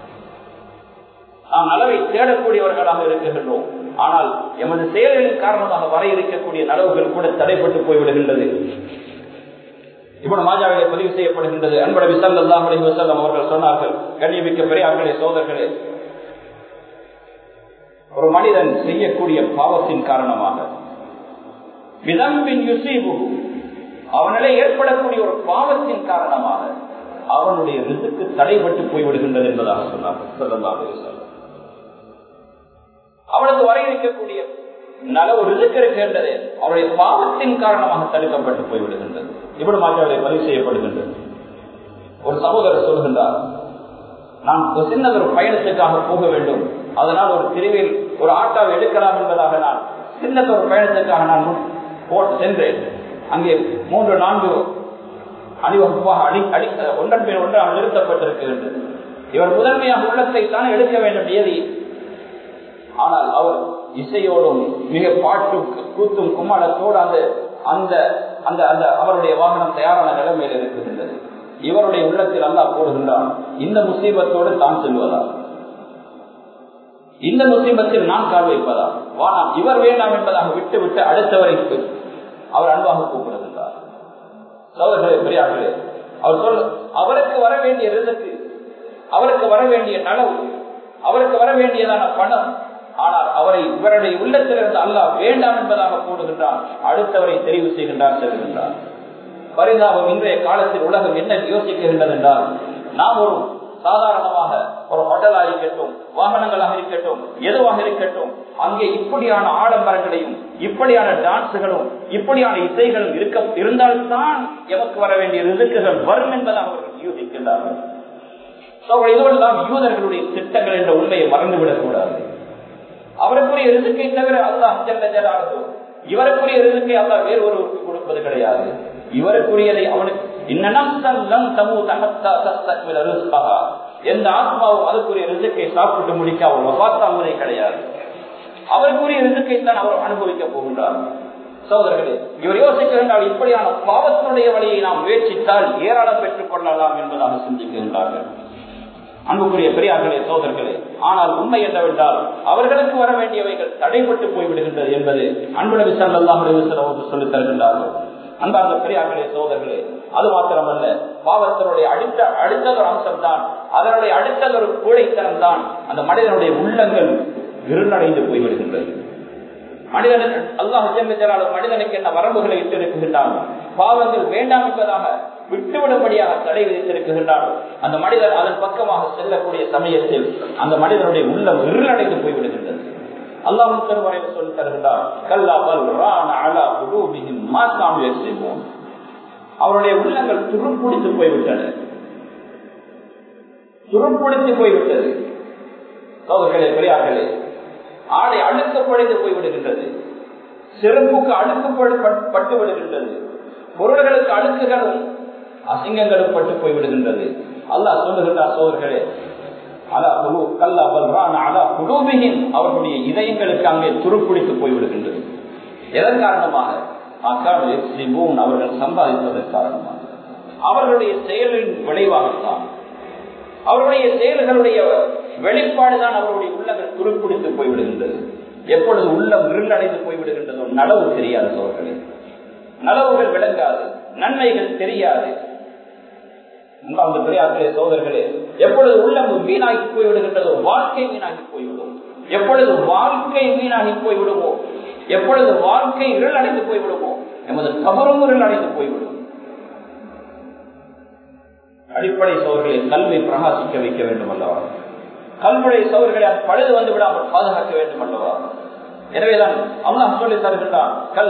நாம் நலவை தேடக்கூடியவர்களாக இருக்கின்றோம் ஆனால் எமது செயல்களின் காரணமாக வர இருக்கக்கூடிய நலவுகள் கூட தடைப்பட்டு போய்விடுகின்றது இப்ப மாஜாவிலே பதிவு செய்யப்படுகின்றது அன்பட விசல்லாஹ் அலி வசல்லம் அவர்கள் சொன்னார்கள் கண்ணியமிக்க பெரியார்களே சோதர்களே ஒரு மனிதன் செய்யக்கூடிய பாவத்தின் காரணமாக விதம்பின் யுசீபு அவனிலே ஏற்படக்கூடிய ஒரு பாவத்தின் காரணமாக அவனுடைய ரிசுக்கு தடைபட்டு போய்விடுகின்றது என்பதாக சொன்னார் சொல்லலாம் அவனுக்கு வர இருக்கக்கூடிய நல்ல ஒரு ரிசுக்கு இருக்கின்றது அவருடைய பாவத்தின் காரணமாக தடுக்கப்பட்டு போய்விடுகின்றது இப்படி மாற்றாவை பதிவு செய்யப்படுகின்றது ஒரு சகோதரர் சொல்கின்றார் நான் ஒரு சின்ன ஒரு பயணத்துக்காக போக வேண்டும் அதனால் ஒரு பிரிவில் ஒரு ஆட்டாவை எடுக்கலாம் என்பதாக நான் சின்ன ஒரு பயணத்துக்காக நான் போட்டு சென்றேன் அங்கே மூன்று நான்கு அணிவகுப்பாக அடி அடி ஒன்றன் பேர் ஒன்றாக நிறுத்தப்பட்டிருக்கிறது இவர் முதன்மையாக உள்ளத்தை தானே எடுக்க வேண்டும் ஏதி ஆனால் அவர் இசையோடும் மிக பாட்டு கூத்தும் கும்மாளத்தோடு அந்த அந்த அந்த அந்த அவருடைய வாகனம் தயாரான நிலைமையில் இருக்கின்றது இவருடைய உள்ளத்தில் அல்லா போடுகின்றான் இந்த முசீபத்தோடு தான் செல்வதா இந்த முசீபத்தில் நான் கால் வைப்பதா வானாம் இவர் வேண்டாம் என்பதாக விட்டு விட்டு அடுத்தவரைக்கு அவர் அன்பாக கூப்பிடுகின்றார் சோதர்களே பெரியார்களே அவர் சொல் அவருக்கு வர வேண்டிய ரிசக்கு அவருக்கு வர வேண்டிய நலவு அவருக்கு வர வேண்டியதான பணம் ஆனால் அவரை இவருடைய உள்ளத்திலிருந்து அல்லாஹ் வேண்டாம் என்பதாக போடுகின்றார் அடுத்தவரை தெரிவு செய்கின்றார் செல்கின்றார் பரிதாபம் இன்றைய காலத்தில் உலகம் என்ன யோசிக்கின்றது என்றால் நாம் ஒரு சாதாரணமாக ஒரு ஹோட்டலாக இருக்கட்டும் வாகனங்களாக இருக்கட்டும் எதுவாக இருக்கட்டும் அங்கே இப்படியான ஆடம்பரங்களையும் இப்படியான டான்ஸுகளும் இப்படியான இசைகளும் இருக்க இருந்தால்தான் எமக்கு வர வேண்டிய ரிசுக்குகள் வரும் என்பதாக அவர்கள் யூகிக்கின்றார்கள் இதுவெல்லாம் யூதர்களுடைய திட்டங்கள் என்ற உண்மையை மறந்துவிடக் கூடாது அவருக்குரிய ரிசுக்கை தவிர அல்லாஹ் இவருக்குரிய ரிசுக்கை அல்லா வேறு ஒருவருக்கு கொடுப்பது கிடையாது இவருக்குரியதை அவனுக்கு எந்த ஆத்மாவும் அதுக்குரிய ரிசுக்கை சாப்பிட்டு முடிக்க அவர் வபாத்தாவதே கிடையாது அவருக்குரிய ரிசுக்கை தான் அவர் அனுபவிக்க போகின்றார் சோதரர்களே இவர் யோசிக்கின்றால் இப்படியான பாவத்தினுடைய வழியை நாம் முயற்சித்தால் ஏராளம் பெற்றுக் கொள்ளலாம் என்பதாக சிந்திக்கின்றார்கள் அன்புக்குரிய பெரியார்களே சோதர்களே ஆனால் உண்மை என்னவென்றால் அவர்களுக்கு வர வேண்டியவைகள் தடைப்பட்டு போய்விடுகின்றது என்பது அன்புடவி சல்லாஹ் சொல்லித் தருகின்றார்கள் அன்பார்ந்த பெரியார்களே சோதர்களே அது மாத்திரமல்ல பாவத்தினுடைய அடுத்த அடுத்ததொரு அம்சம் தான் அதனுடைய அடுத்ததொரு கூடைத்தனம் தான் அந்த மனிதனுடைய உள்ளங்கள் இருநடைந்து போய்விடுகின்றது மனிதனுக்கு அல்லாஹ் ஜெல்லாலும் மனிதனுக்கு என்ன வரம்புகளை இட்டிருக்கின்றான் பாவங்கள் வேண்டாம் என்பதாக விட்டுவிடும்படியாக தடை விதித்திருக்கின்றான் அந்த மனிதன் அதன் பக்கமாக செல்லக்கூடிய சமயத்தில் அந்த மனிதனுடைய உள்ளம் இருளடைந்து போய்விடுகின்றது அல்லாஹும் தருவாயில் சொல்லி தருகின்றார் கல்லா பல் அலா குலூபிஹிம் மாசாம் யஸ்லிமூன் அவருடைய உள்ளங்கள் துருப்பிடித்து போய்விட்டன துருப்பிடித்து போய்விட்டது சோதர்களே பெரியார்களே ஆடை அழுக்கப்படைந்து போய்விடுகின்றது செருப்புக்கு அழுக்கப்பட்டு விடுகின்றது பொருள்களுக்கு அழுக்குகளும் அசிங்கங்களும் பட்டு போய்விடுகின்றது அல்லாஹ் சொல்லுகின்றார் சோதர்களே அவர்களுடைய இதயங்களுக்கு அங்கே துருப்பிடித்து போய்விடுகின்றது எதன் காரணமாக அவர்கள் சம்பாதிப்பதன் காரணமாக அவர்களுடைய செயலின் விளைவாகத்தான் அவருடைய செயல்களுடைய வெளிப்பாடுதான் அவருடைய உள்ளங்கள் துருப்பிடித்து போய்விடுகின்றது எப்பொழுது உள்ளம் இருளடைந்து போய்விடுகின்றதோ நலவு தெரியாது சோர்களே நலவுகள் விளங்காது நன்மைகள் தெரியாது அந்த பெரியார்களே சோதர்களே எப்பொழுது உள்ளம் வீணாகி போய்விடுகின்றதோ வாழ்க்கை வீணாகி போய்விடும் எப்பொழுது வாழ்க்கை வீணாகி போய்விடுமோ எப்பொழுது வாழ்க்கை இருள் அடைந்து போய்விடுமோ எமது கபரும் இருள் அடைந்து போய்விடும் அடிப்படை சோர்களை கல்வி பிரகாசிக்க வைக்க வேண்டும் அல்லவா கல்விடைய சோர்களை பழுது வந்து விடாமல் பாதுகாக்க வேண்டும் அல்லவா எனவேதான் அல்லாஹ் சொல்லி தருகின்றான்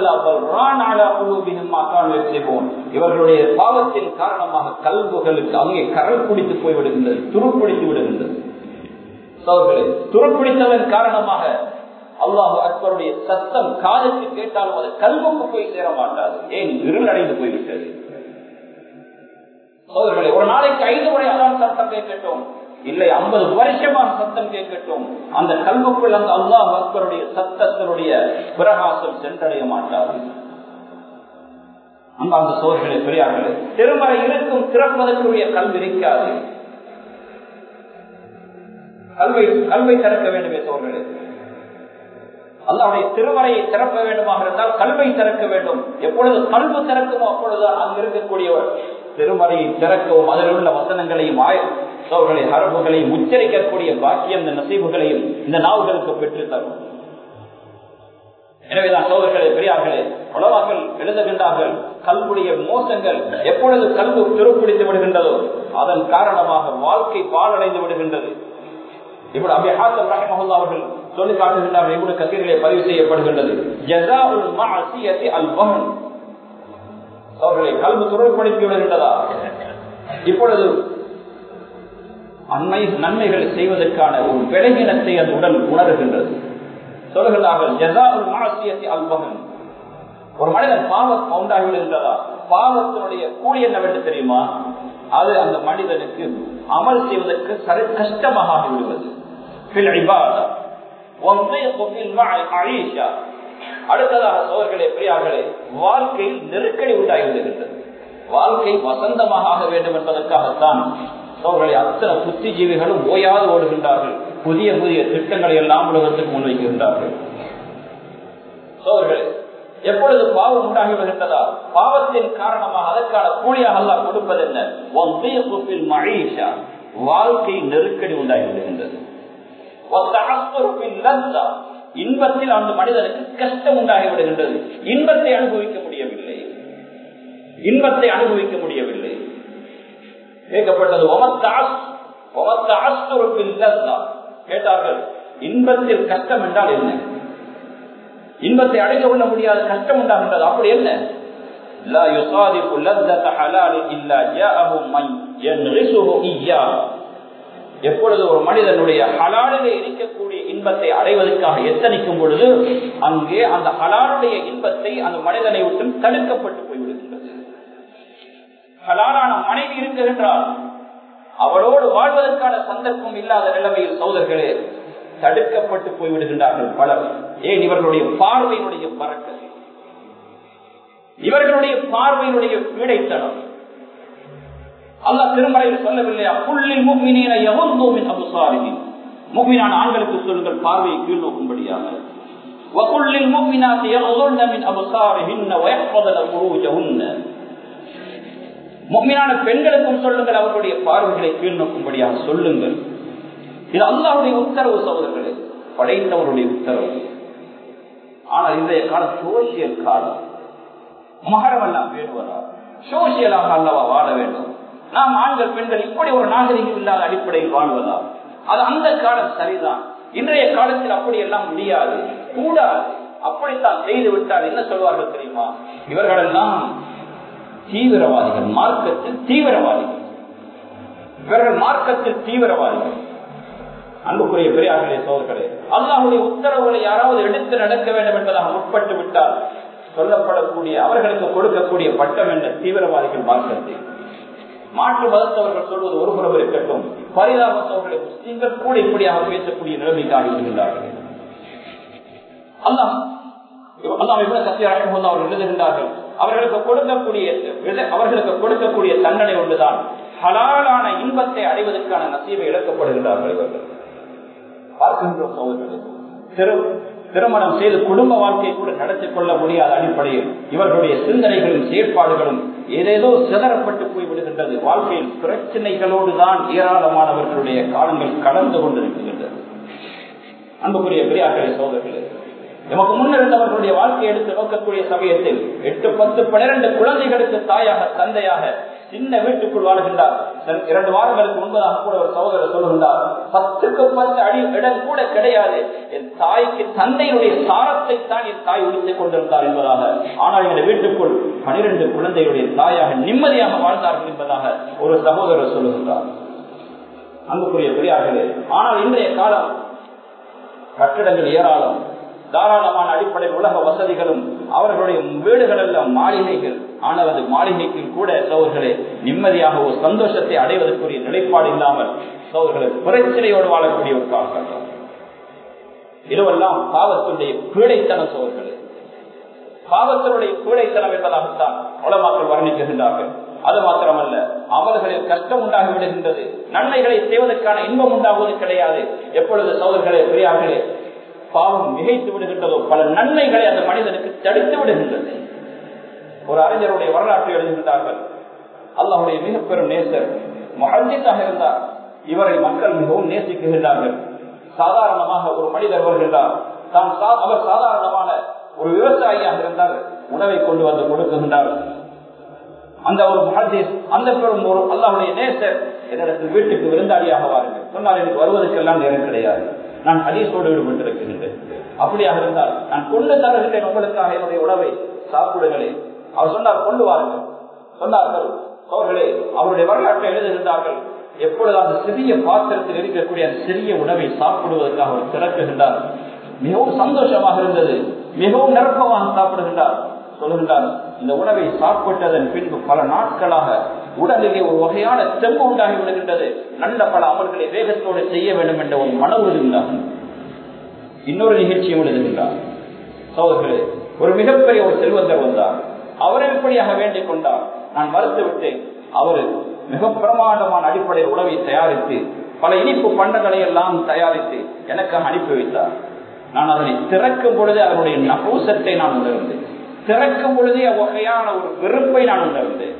இவர்களுடைய பாவத்தின் காரணமாக கல்புகளுக்கு அங்கே கரல் குடித்து போய்விடுகின்றது துருப்பிடித்து விடுகின்றது துருப்பிடித்ததன் காரணமாக அல்லாஹு அக்பருடைய சத்தம் காதுக்கு கேட்டாலும் அது கல்வுக்கு போய் சேர மாட்டாது ஏன் இருள் அடைந்து போய்விட்டது சோதர்களே ஒரு நாளைக்கு ஐந்து முறை அதான் சத்தம் கேட்கட்டும் இல்லை ஐம்பது வருஷமாக சத்தம் கேட்கட்டும் அந்த கல்வுக்குள் அந்த அல்லாஹ் அக்பருடைய சத்தத்தினுடைய பிரகாசம் சென்றடைய மாட்டாது அந்த சோர்களே பெரியார்களே திருமறை இருக்கும் திறப்பதற்குரிய கல்வி இருக்காது கல்வி கல்வை திறக்க வேண்டுமே சோர்களே அல்லாவுடைய திருமறையை திறக்க வேண்டுமாக இருந்தால் கல்வை திறக்க வேண்டும் எப்பொழுது கல்வு திறக்குமோ அப்பொழுது அங்கு இருக்கக்கூடியவர் திருமறையை திறக்கவும் அதில் உள்ள வசனங்களையும் சோர்களை அரபுகளையும் உச்சரிக்கக்கூடிய பாக்கியம் இந்த நசீபுகளையும் இந்த நாவுகளுக்கு பெற்று தரும் எனவேதான் சோதர்களே பெரியார்களே உலவாக்கள் எழுதுகின்றார்கள் கல்வுடைய மோசங்கள் எப்பொழுது கல்வு துருப்பிடித்து விடுகின்றதோ அதன் காரணமாக வாழ்க்கை பாலடைந்து விடுகின்றது இப்படி அபி ஹாசம் ரஹமஹுல்லா அவர்கள் சொல்லி காட்டுகின்றார்கள் இப்படி கசீரிலே பதிவு செய்யப்படுகின்றது ஜஸாஉல் மஅசியத்தி அல் வஹன் அவர்களை கல்வி துருப்படுத்தி விடுகின்றதா இப்பொழுது அண்மை நன்மைகளை செய்வதற்கான ஒரு விலகினத்தை அந்த உடல் உணர்கின்றது சொல்லுகிறார்கள் ஜசாவுல் மாசியத்தை அல்பகன் ஒரு மனிதன் பாவம் உண்டாகி விடுகின்றதா பாவத்தினுடைய கூலி என்னவென்று தெரியுமா அது அந்த மனிதனுக்கு அமல் செய்வதற்கு சரி கஷ்டமாக ஆகிவிடுவது அடுத்ததாக சோர்களே பிரியார்களே வாழ்க்கையில் நெருக்கடி உண்டாகிவிடுகின்றது வாழ்க்கை வசந்தமாக ஆக வேண்டும் என்பதற்காகத்தான் சோர்களை அத்தனை புத்திஜீவிகளும் ஓயாது ஓடுகின்றார்கள் புதிய புதிய திட்டங்களை எல்லாம் உலகத்துக்கு முன்வைக்கின்றார்கள் சோர்களே எப்பொழுது பாவம் உண்டாகி வருகின்றதா பாவத்தின் காரணமாக அதற்கான கூலியாக அல்லா கொடுப்பது என்ன மழீஷா வாழ்க்கை நெருக்கடி உண்டாகி விடுகின்றது இன்பத்தில் அந்த மனிதனுக்கு கஷ்டம் உண்டாகி விடுகின்றது இன்பத்தை அனுபவிக்க முடியவில்லை இன்பத்தை அனுபவிக்க முடியவில்லை கேட்கப்பட்டது கேட்டார்கள் இன்பத்தில் கஷ்டம் என்றால் என்ன இன்பத்தை அடைந்து கொள்ள முடியாத கஷ்டம் உண்டாகின்றது அப்படி என்ன لا يصادف لذة حلال إلا جاءه من ينغسه إياه எப்பொழுது ஒரு மனிதனுடைய ஹலாலிலே இருக்கக்கூடிய இன்பத்தை அடைவதற்காக எத்தனிக்கும் பொழுது அங்கே அந்த ஹலாலுடைய இன்பத்தை அந்த மனிதனை விட்டு தடுக்கப்பட்டு போய்விடுகின்றது ஹலாலான மனைவி இருக்குகின்றால் அவளோடு வாழ்வதற்கான சந்தர்ப்பம் இல்லாத நிலைமையில் சோதர்களே தடுக்கப்பட்டு போய்விடுகின்றார்கள் பலர் ஏன் இவர்களுடைய பார்வையினுடைய பறக்கல் இவர்களுடைய பார்வையினுடைய பீடைத்தனம் அல்லாஹ் திருமறையில் சொல்லவில்லையா புள்ளில் முக்மினீன எவந்தோமின் அபுசாரின் முக்மினான ஆண்களுக்கு சொல்லுங்கள் பார்வையை கீழ் நோக்கும்படியாக وَقُلْ لِلْمُؤْمِنَاتِ يَغْضُضْنَ مِنْ أَبْصَارِهِنَّ وَيَحْفَظْنَ فُرُوجَهُنَّ முக்மினான பெண்களுக்கும் சொல்லுங்கள் அவர்களுடைய பார்வைகளை கீழ் நோக்கும்படியாக சொல்லுங்கள் இது அல்லாவுடைய உத்தரவு சகோதரர்களே படைத்தவருடைய உத்தரவு ஆனால் இன்றைய காலம் சோசியல் காலம் மகரம் எல்லாம் பேணுவதா சோசியலாக அல்லவா வாழ வேண்டும் நாம் ஆண்கள் பெண்கள் இப்படி ஒரு நாகரிகம் இல்லாத அடிப்படையில் வாழ்வதா அது அந்த காலம் சரிதான் இன்றைய காலத்தில் அப்படி எல்லாம் முடியாது கூடாது அப்படித்தான் செய்து விட்டால் என்ன சொல்வார்கள் தெரியுமா இவர்களெல்லாம் தீவிரவாதிகள் மார்க்கத்தில் தீவிரவாதிகள் இவர்கள் மார்க்கத்தில் தீவிரவாதிகள் அன்புக்குரிய பெரியார்களே சோதர்களே அல்லாஹுடைய உத்தரவுகளை யாராவது எடுத்து நடக்க வேண்டும் என்பதாக முற்பட்டு விட்டால் சொல்லப்படக்கூடிய அவர்களுக்கு கொடுக்கக்கூடிய பட்டம் என்ற தீவிரவாதிகள் மார்க்கத்தில் மாற்று மதத்தவர்கள் சொல்வது ஒரு புறம் இருக்கட்டும் பரிதாபத்தவர்களை முஸ்லீம்கள் கூட இப்படியாக பேசக்கூடிய நிலைமைக்கு ஆகிவிடுகின்றார்கள் அல்லாஹ் அல்லாஹ் இவ்வளவு சத்தியம் அவர்கள் எழுதுகின்றார்கள் அவர்களுக்கு கொடுக்கக்கூடிய அவர்களுக்கு கொடுக்கக்கூடிய தண்டனை ஒன்றுதான் ஹலாலான இன்பத்தை அடைவதற்கான நசீவை இழக்கப்படுகின்றார்கள் இவர்கள் பார்க்கின்றோம் சோதர்களே திரு திருமணம் செய்து குடும்ப வாழ்க்கையை கூட நடத்திக் கொள்ள முடியாத அடிப்படையில் இவர்களுடைய சிந்தனைகளும் செயற்பாடுகளும் ஏதேதோ சிதறப்பட்டு போய்விடுகின்றது வாழ்க்கையில் பிரச்சனைகளோடு தான் ஏராளமானவர்களுடைய காலங்கள் கடந்து கொண்டிருக்கின்றது அன்புக்குரிய பெரியார்களே சோதர்களே நமக்கு முன்னிருந்தவர்களுடைய வாழ்க்கையை எடுத்து நோக்கக்கூடிய சமயத்தில் எட்டு பத்து பனிரெண்டு குழந்தைகளுக்கு தாயாக தந்தையாக சின்ன வீட்டுக்குள் வாழ்கின்றார் இரண்டு வாரங்களுக்கு முன்பதாக கூட ஒரு சகோதரர் சொல்லுகின்றார் பத்துக்கு பத்து அடி இடம் கூட கிடையாது என் தாய்க்கு தந்தையுடைய சாரத்தை தான் என் தாய் உடுத்திக் கொண்டிருந்தார் என்பதாக ஆனால் இந்த வீட்டுக்குள் பனிரெண்டு குழந்தையுடைய தாயாக நிம்மதியாக வாழ்ந்தார்கள் என்பதாக ஒரு சகோதரர் சொல்லுகின்றார் அன்புக்குரிய பெரியார்களே ஆனால் இன்றைய காலம் கட்டிடங்கள் ஏராளம் தாராளமான அடிப்படையில் உலக வசதிகளும் அவர்களுடைய வீடுகள் எல்லாம் மாளிகைகள் ஆனால் அது மாளிகைக்கு கூட சோர்களே நிம்மதியாக ஒரு சந்தோஷத்தை அடைவதற்குரிய நிலைப்பாடு இல்லாமல் சோர்களே பிரச்சனையோடு வாழக்கூடிய ஒரு காலகட்டம் இதுவெல்லாம் பாவத்தினுடைய பீடைத்தனம் சோர்களே பாவத்தினுடைய பீடைத்தனம் என்பதாகத்தான் உலமாக்கள் வர்ணிக்கின்றார்கள் அது மாத்திரமல்ல அவர்களில் கஷ்டம் உண்டாகி விடுகின்றது நன்மைகளை செய்வதற்கான இன்பம் உண்டாகுவது கிடையாது எப்பொழுது சோதர்களே பெரியார்களே பாவம் மிகைத்து விடுகின்றதோ பல நன்மைகளை அந்த மனிதனுக்கு தடுத்து விடுகின்றது ஒரு அறிஞருடைய வரலாற்றை எழுதுகின்றார்கள் அல்லாஹுடைய மிக பெரும் நேசர் மகஜித்தாக இருந்தார் இவரை மக்கள் மிகவும் நேசிக்குகின்றார்கள் சாதாரணமாக ஒரு மனிதர் வருகின்றார் தான் அவர் சாதாரணமான ஒரு விவசாயியாக இருந்தால் உணவை கொண்டு வந்து கொடுக்குகின்றார் அந்த ஒரு மகதீஸ் அந்த பெரும் ஒரு அல்லாஹுடைய நேசர் என்னிடத்தில் வீட்டுக்கு விருந்தாளியாக வாருங்கள் சொன்னால் எனக்கு வருவதற்கெல்லாம் நேரம் கிடையாது நான் ஹதீஸோடு ஈடுபட்டிருக்கின்றேன் அப்படியாக இருந்தால் நான் கொண்டு தருகின்றேன் உங்களுக்காக என்னுடைய உணவை சாப்பிடுங்களே அவர் சொன்னார் கொண்டு வாருங்கள் சொன்னார்கள் அவர்களே அவருடைய வரலாற்றை எழுதுகின்றார்கள் எப்பொழுது அந்த சிறிய பாத்திரத்தில் இருக்கக்கூடிய அந்த சிறிய உணவை சாப்பிடுவதற்காக அவர் திறக்குகின்றார் மிகவும் சந்தோஷமாக இருந்தது மிகவும் நிரப்பமாக சாப்பிடுகின்றார் சொல்லுகின்றார் இந்த உணவை சாப்பிட்டதன் பின்பு பல நாட்களாக உடலிலே ஒரு வகையான செம்பு உண்டாகி விடுகின்றது நல்ல பல அமல்களை வேகத்தோடு செய்ய வேண்டும் என்ற ஒரு மன உறுதிந்தார் இன்னொரு நிகழ்ச்சியும் எழுதுகின்றார் சோதர்களே ஒரு மிகப்பெரிய ஒரு செல்வந்தர் வந்தார் அவரை இப்படியாக வேண்டிக் கொண்டார் நான் மறுத்து விட்டேன் அவர் மிக பிரமாண்டமான அடிப்படையில் உணவை தயாரித்து பல இனிப்பு பண்டங்களை எல்லாம் தயாரித்து எனக்காக அனுப்பி வைத்தார் நான் அதனை திறக்கும் பொழுது அதனுடைய நகூசத்தை நான் உணர்ந்தேன் திறக்கும் பொழுதே வகையான ஒரு வெறுப்பை நான் உணர்ந்தேன்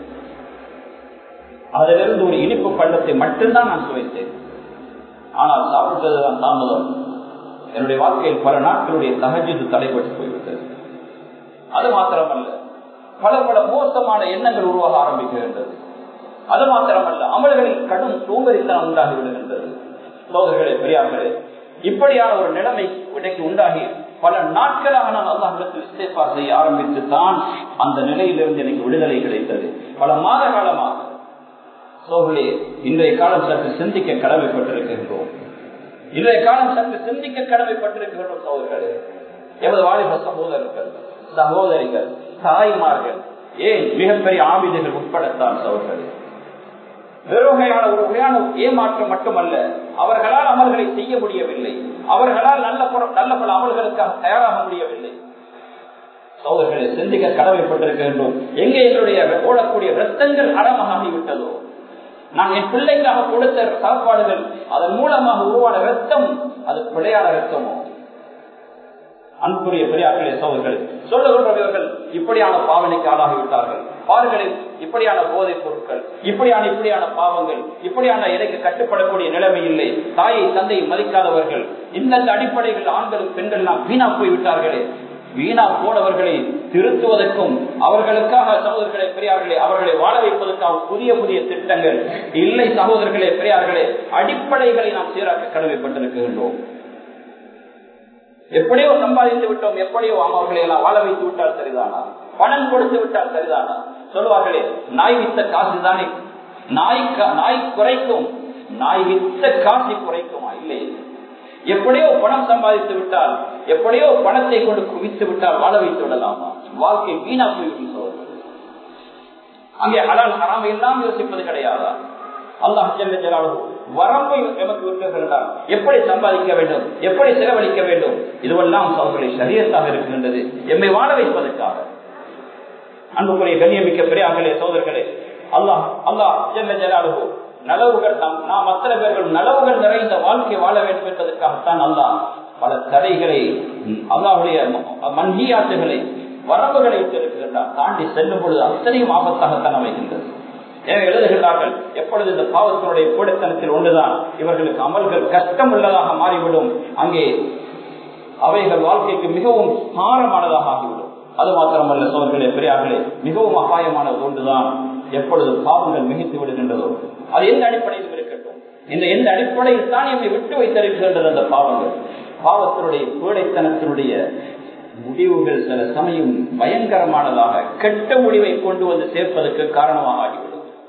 அதிலிருந்து ஒரு இனிப்பு பண்டத்தை மட்டும்தான் நான் சுவைத்தேன் ஆனால் சாப்பிட்டதுதான் தாமதம் என்னுடைய வாழ்க்கையில் பல நாட்களுடைய தகஜது தடைபட்டு போய்விட்டது அது மாத்திரமல்ல பல பல மோசமான எண்ணங்கள் உருவாக ஆரம்பிக்கின்றது அது மாத்திரமல்ல அமல்களில் கடும் சோம்பரித்தனம் உண்டாகி விடுகின்றது சோதர்களே பெரியார்களே இப்படியான ஒரு நிலைமை இன்றைக்கு உண்டாகி பல நாட்களாக நான் அல்லாஹிடத்தில் இஸ்தேஃபா செய்ய ஆரம்பித்து தான் அந்த நிலையிலிருந்து எனக்கு விடுதலை கிடைத்தது பல மாத காலமாக சோழே இன்றைய காலம் சற்று சிந்திக்க கடமைப்பட்டிருக்கின்றோம் இன்றைய காலம் சற்று சிந்திக்க கடமைப்பட்டிருக்கின்றோம் சோழர்களே எமது வாலிப சகோதரர்கள் சகோதரிகள் தாய்மார்கள் ஏன் மிகப்பெரிய ஆபிதர்கள் உட்படத்தான் சோழர்களே வெறுகையான ஒரு வகையான ஏமாற்றம் மட்டுமல்ல அவர்களால் அமல்களை செய்ய முடியவில்லை அவர்களால் நல்ல நல்ல பல அமல்களுக்காக தயாராக முடியவில்லை சோதர்களை சிந்திக்க கடமைப்பட்டிருக்கின்றோம் எங்கே எங்களுடைய ஓடக்கூடிய ரத்தங்கள் அறமாகிவிட்டதோ நான் என் பிள்ளைக்காக கொடுத்த சாப்பாடுகள் அதன் மூலமாக உருவான ரத்தம் அது பிழையான ரத்தமோ அன்புரிய பெரியார்களே சோதர்கள் சொல்லுகின்றவர்கள் இப்படியான பாவனைக்கு ஆளாகிவிட்டார்கள் பாருங்களில் இப்படியான போதைப் பொருட்கள் இப்படியான இப்படியான பாவங்கள் இப்படியான இடைக்கு கட்டுப்படக்கூடிய நிலைமை இல்லை தாயை தந்தையை மதிக்காதவர்கள் இந்தந்த அடிப்படைகள் ஆண்களும் பெண்கள் நாம் வீணா போய்விட்டார்களே வீணா போனவர்களை திருத்துவதற்கும் அவர்களுக்காக சகோதரர்களே பெரியார்களே அவர்களை வாழ வைப்பதற்காக புதிய புதிய திட்டங்கள் இல்லை சகோதரர்களே பெரியார்களே அடிப்படைகளை நாம் சீராக்க கடமைப்பட்டிருக்கின்றோம் எப்படியோ சம்பாதித்து விட்டோம் எப்படியோ அவர்களை எல்லாம் வாழ வைத்து விட்டால் சரிதானா பணம் கொடுத்து விட்டால் சரிதானா சொல்லுவார்களே நாய் வித்த காசு தானே நாய் நாய் குறைக்கும் நாய் வித்த காசு குறைக்குமா இல்லை எப்படியோ பணம் சம்பாதித்து விட்டால் எப்படியோ பணத்தை கொண்டு குவித்து விட்டால் வாழ வைத்து விடலாமா வாழ்க்கை வீணா போய்விட்டு அங்கே ஹலால் ஹராமை எல்லாம் யோசிப்பது கிடையாதா அல்லாஹ் ஜெல்ல ஜலாலுஹு வரம்பை எமக்கு விட்டுகின்றார் எப்படி சம்பாதிக்க வேண்டும் எப்படி செலவழிக்க வேண்டும் இதுவெல்லாம் அவர்களை சரியத்தாக இருக்கின்றது எம்மை வாழ வைப்பதற்காக அன்புக்குரிய கண்ணியமிக்க பெரியார்களே சோதர்களே அல்லாஹ் அல்லாஹ் ஜெல்ல ஜலாலுஹு நலவுகள் நாம் அத்தனை பேர்கள் நலவுகள் நிறைந்த வாழ்க்கை வாழ வேண்டும் என்பதற்காகத்தான் அல்லாஹ் பல தடைகளை அல்லாஹுடைய மன்கியாட்டுகளை வரம்புகளை வைத்திருக்கின்றார் தாண்டி செல்லும் பொழுது அத்தனையும் ஆபத்தாகத்தான் அமைகின்றது எனவே எழுதுகின்றார்கள் எப்பொழுது இந்த பாவத்தினுடைய கூடத்தனத்தில் ஒன்றுதான் இவர்களுக்கு அமல்கள் கஷ்டம் உள்ளதாக மாறிவிடும் அங்கே அவைகள் வாழ்க்கைக்கு மிகவும் சாரமானதாக ஆகிவிடும் அது மாத்திரமல்ல சோழர்களே பெரியார்களே மிகவும் அபாயமானது ஒன்றுதான் எப்பொழுது பாவங்கள் மிகைத்து விடுகின்றதோ அது எந்த அடிப்படையில் இருக்கட்டும் இந்த எந்த அடிப்படையில் தான் என்னை விட்டு வைத்திருக்கின்றது அந்த பாவங்கள் பாவத்தினுடைய கூடைத்தனத்தினுடைய முடிவுகள் சில சமயம் பயங்கரமானதாக கெட்ட முடிவை கொண்டு வந்து சேர்ப்பதற்கு காரணமாக ஆகிவிடும்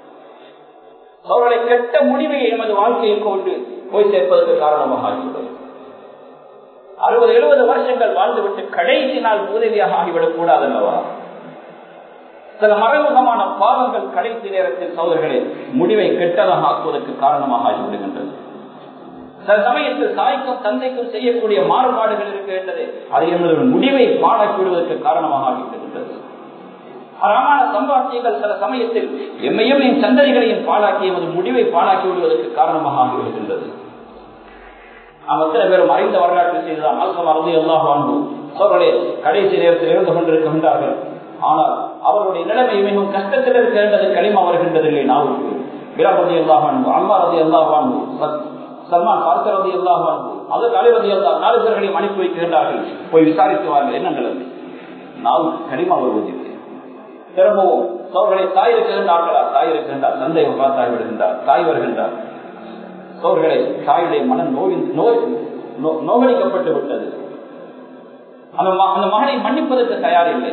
அவர்களை கெட்ட முடிவை எமது வாழ்க்கையை கொண்டு போய் சேர்ப்பதற்கு காரணமாக ஆகிவிடும் அறுபது எழுபது வருஷங்கள் வாழ்ந்துவிட்டு கடைசி நாள் உதவியாக ஆகிவிடக் கூடாது அல்லவா சில மறைமுகமான பாவங்கள் கடைசி நேரத்தில் சோதர்களே முடிவை கெட்டதாக ஆக்குவதற்கு காரணமாக ஆகிவிடுகின்றது சில சமயத்தில் தாய்க்கும் தந்தைக்கும் செய்யக்கூடிய மாறுபாடுகள் இருக்கின்றது அது என்பது முடிவை பாடாக்கி விடுவதற்கு காரணமாக ஆகிவிடுகின்றது அறமான சம்பாத்தியங்கள் சில சமயத்தில் எம்மையும் என் சந்ததிகளையும் பாழாக்கி எமது முடிவை பாழாக்கி விடுவதற்கு காரணமாக ஆகிவிடுகின்றது அத்தனை பேரும் அறிந்த வரலாற்று செய்ததான் அல்சம் அறுதி எல்லா வாழ்வு சோழர்களே கடைசி நேரத்தில் இருந்து கொண்டிருக்கின்றார்கள் ஆனால் அவர்களுடைய நிலைமை மிகவும் கஷ்டத்தில் இருக்கின்றது களிமா வருகின்றதில்லை நாவுக்கு விராபதி எல்லா வாழ்வு அம்மா ரதி எல்லா வாழ்வு சல்மான் பார்க்க ரதி எல்லா வாழ்வு அது அலைவதி எல்லா நாலு பேர்களையும் அனுப்பி வைக்கின்றார்கள் போய் விசாரித்து வாருங்கள் என்ன நிலைமை நாவுக்கு களிமா வருவதில்லை திரும்பவும் சோழர்களை தாய் இருக்கின்றார்களா தாய் இருக்கின்றார் தந்தை தாய் விடுகின்றார் தாய் வருகின்றார் சோழர்களை தாயுடைய மனம் நோய் நோய் நோகடிக்கப்பட்டு விட்டது அந்த அந்த மகனை மன்னிப்பதற்கு தயாரில்லை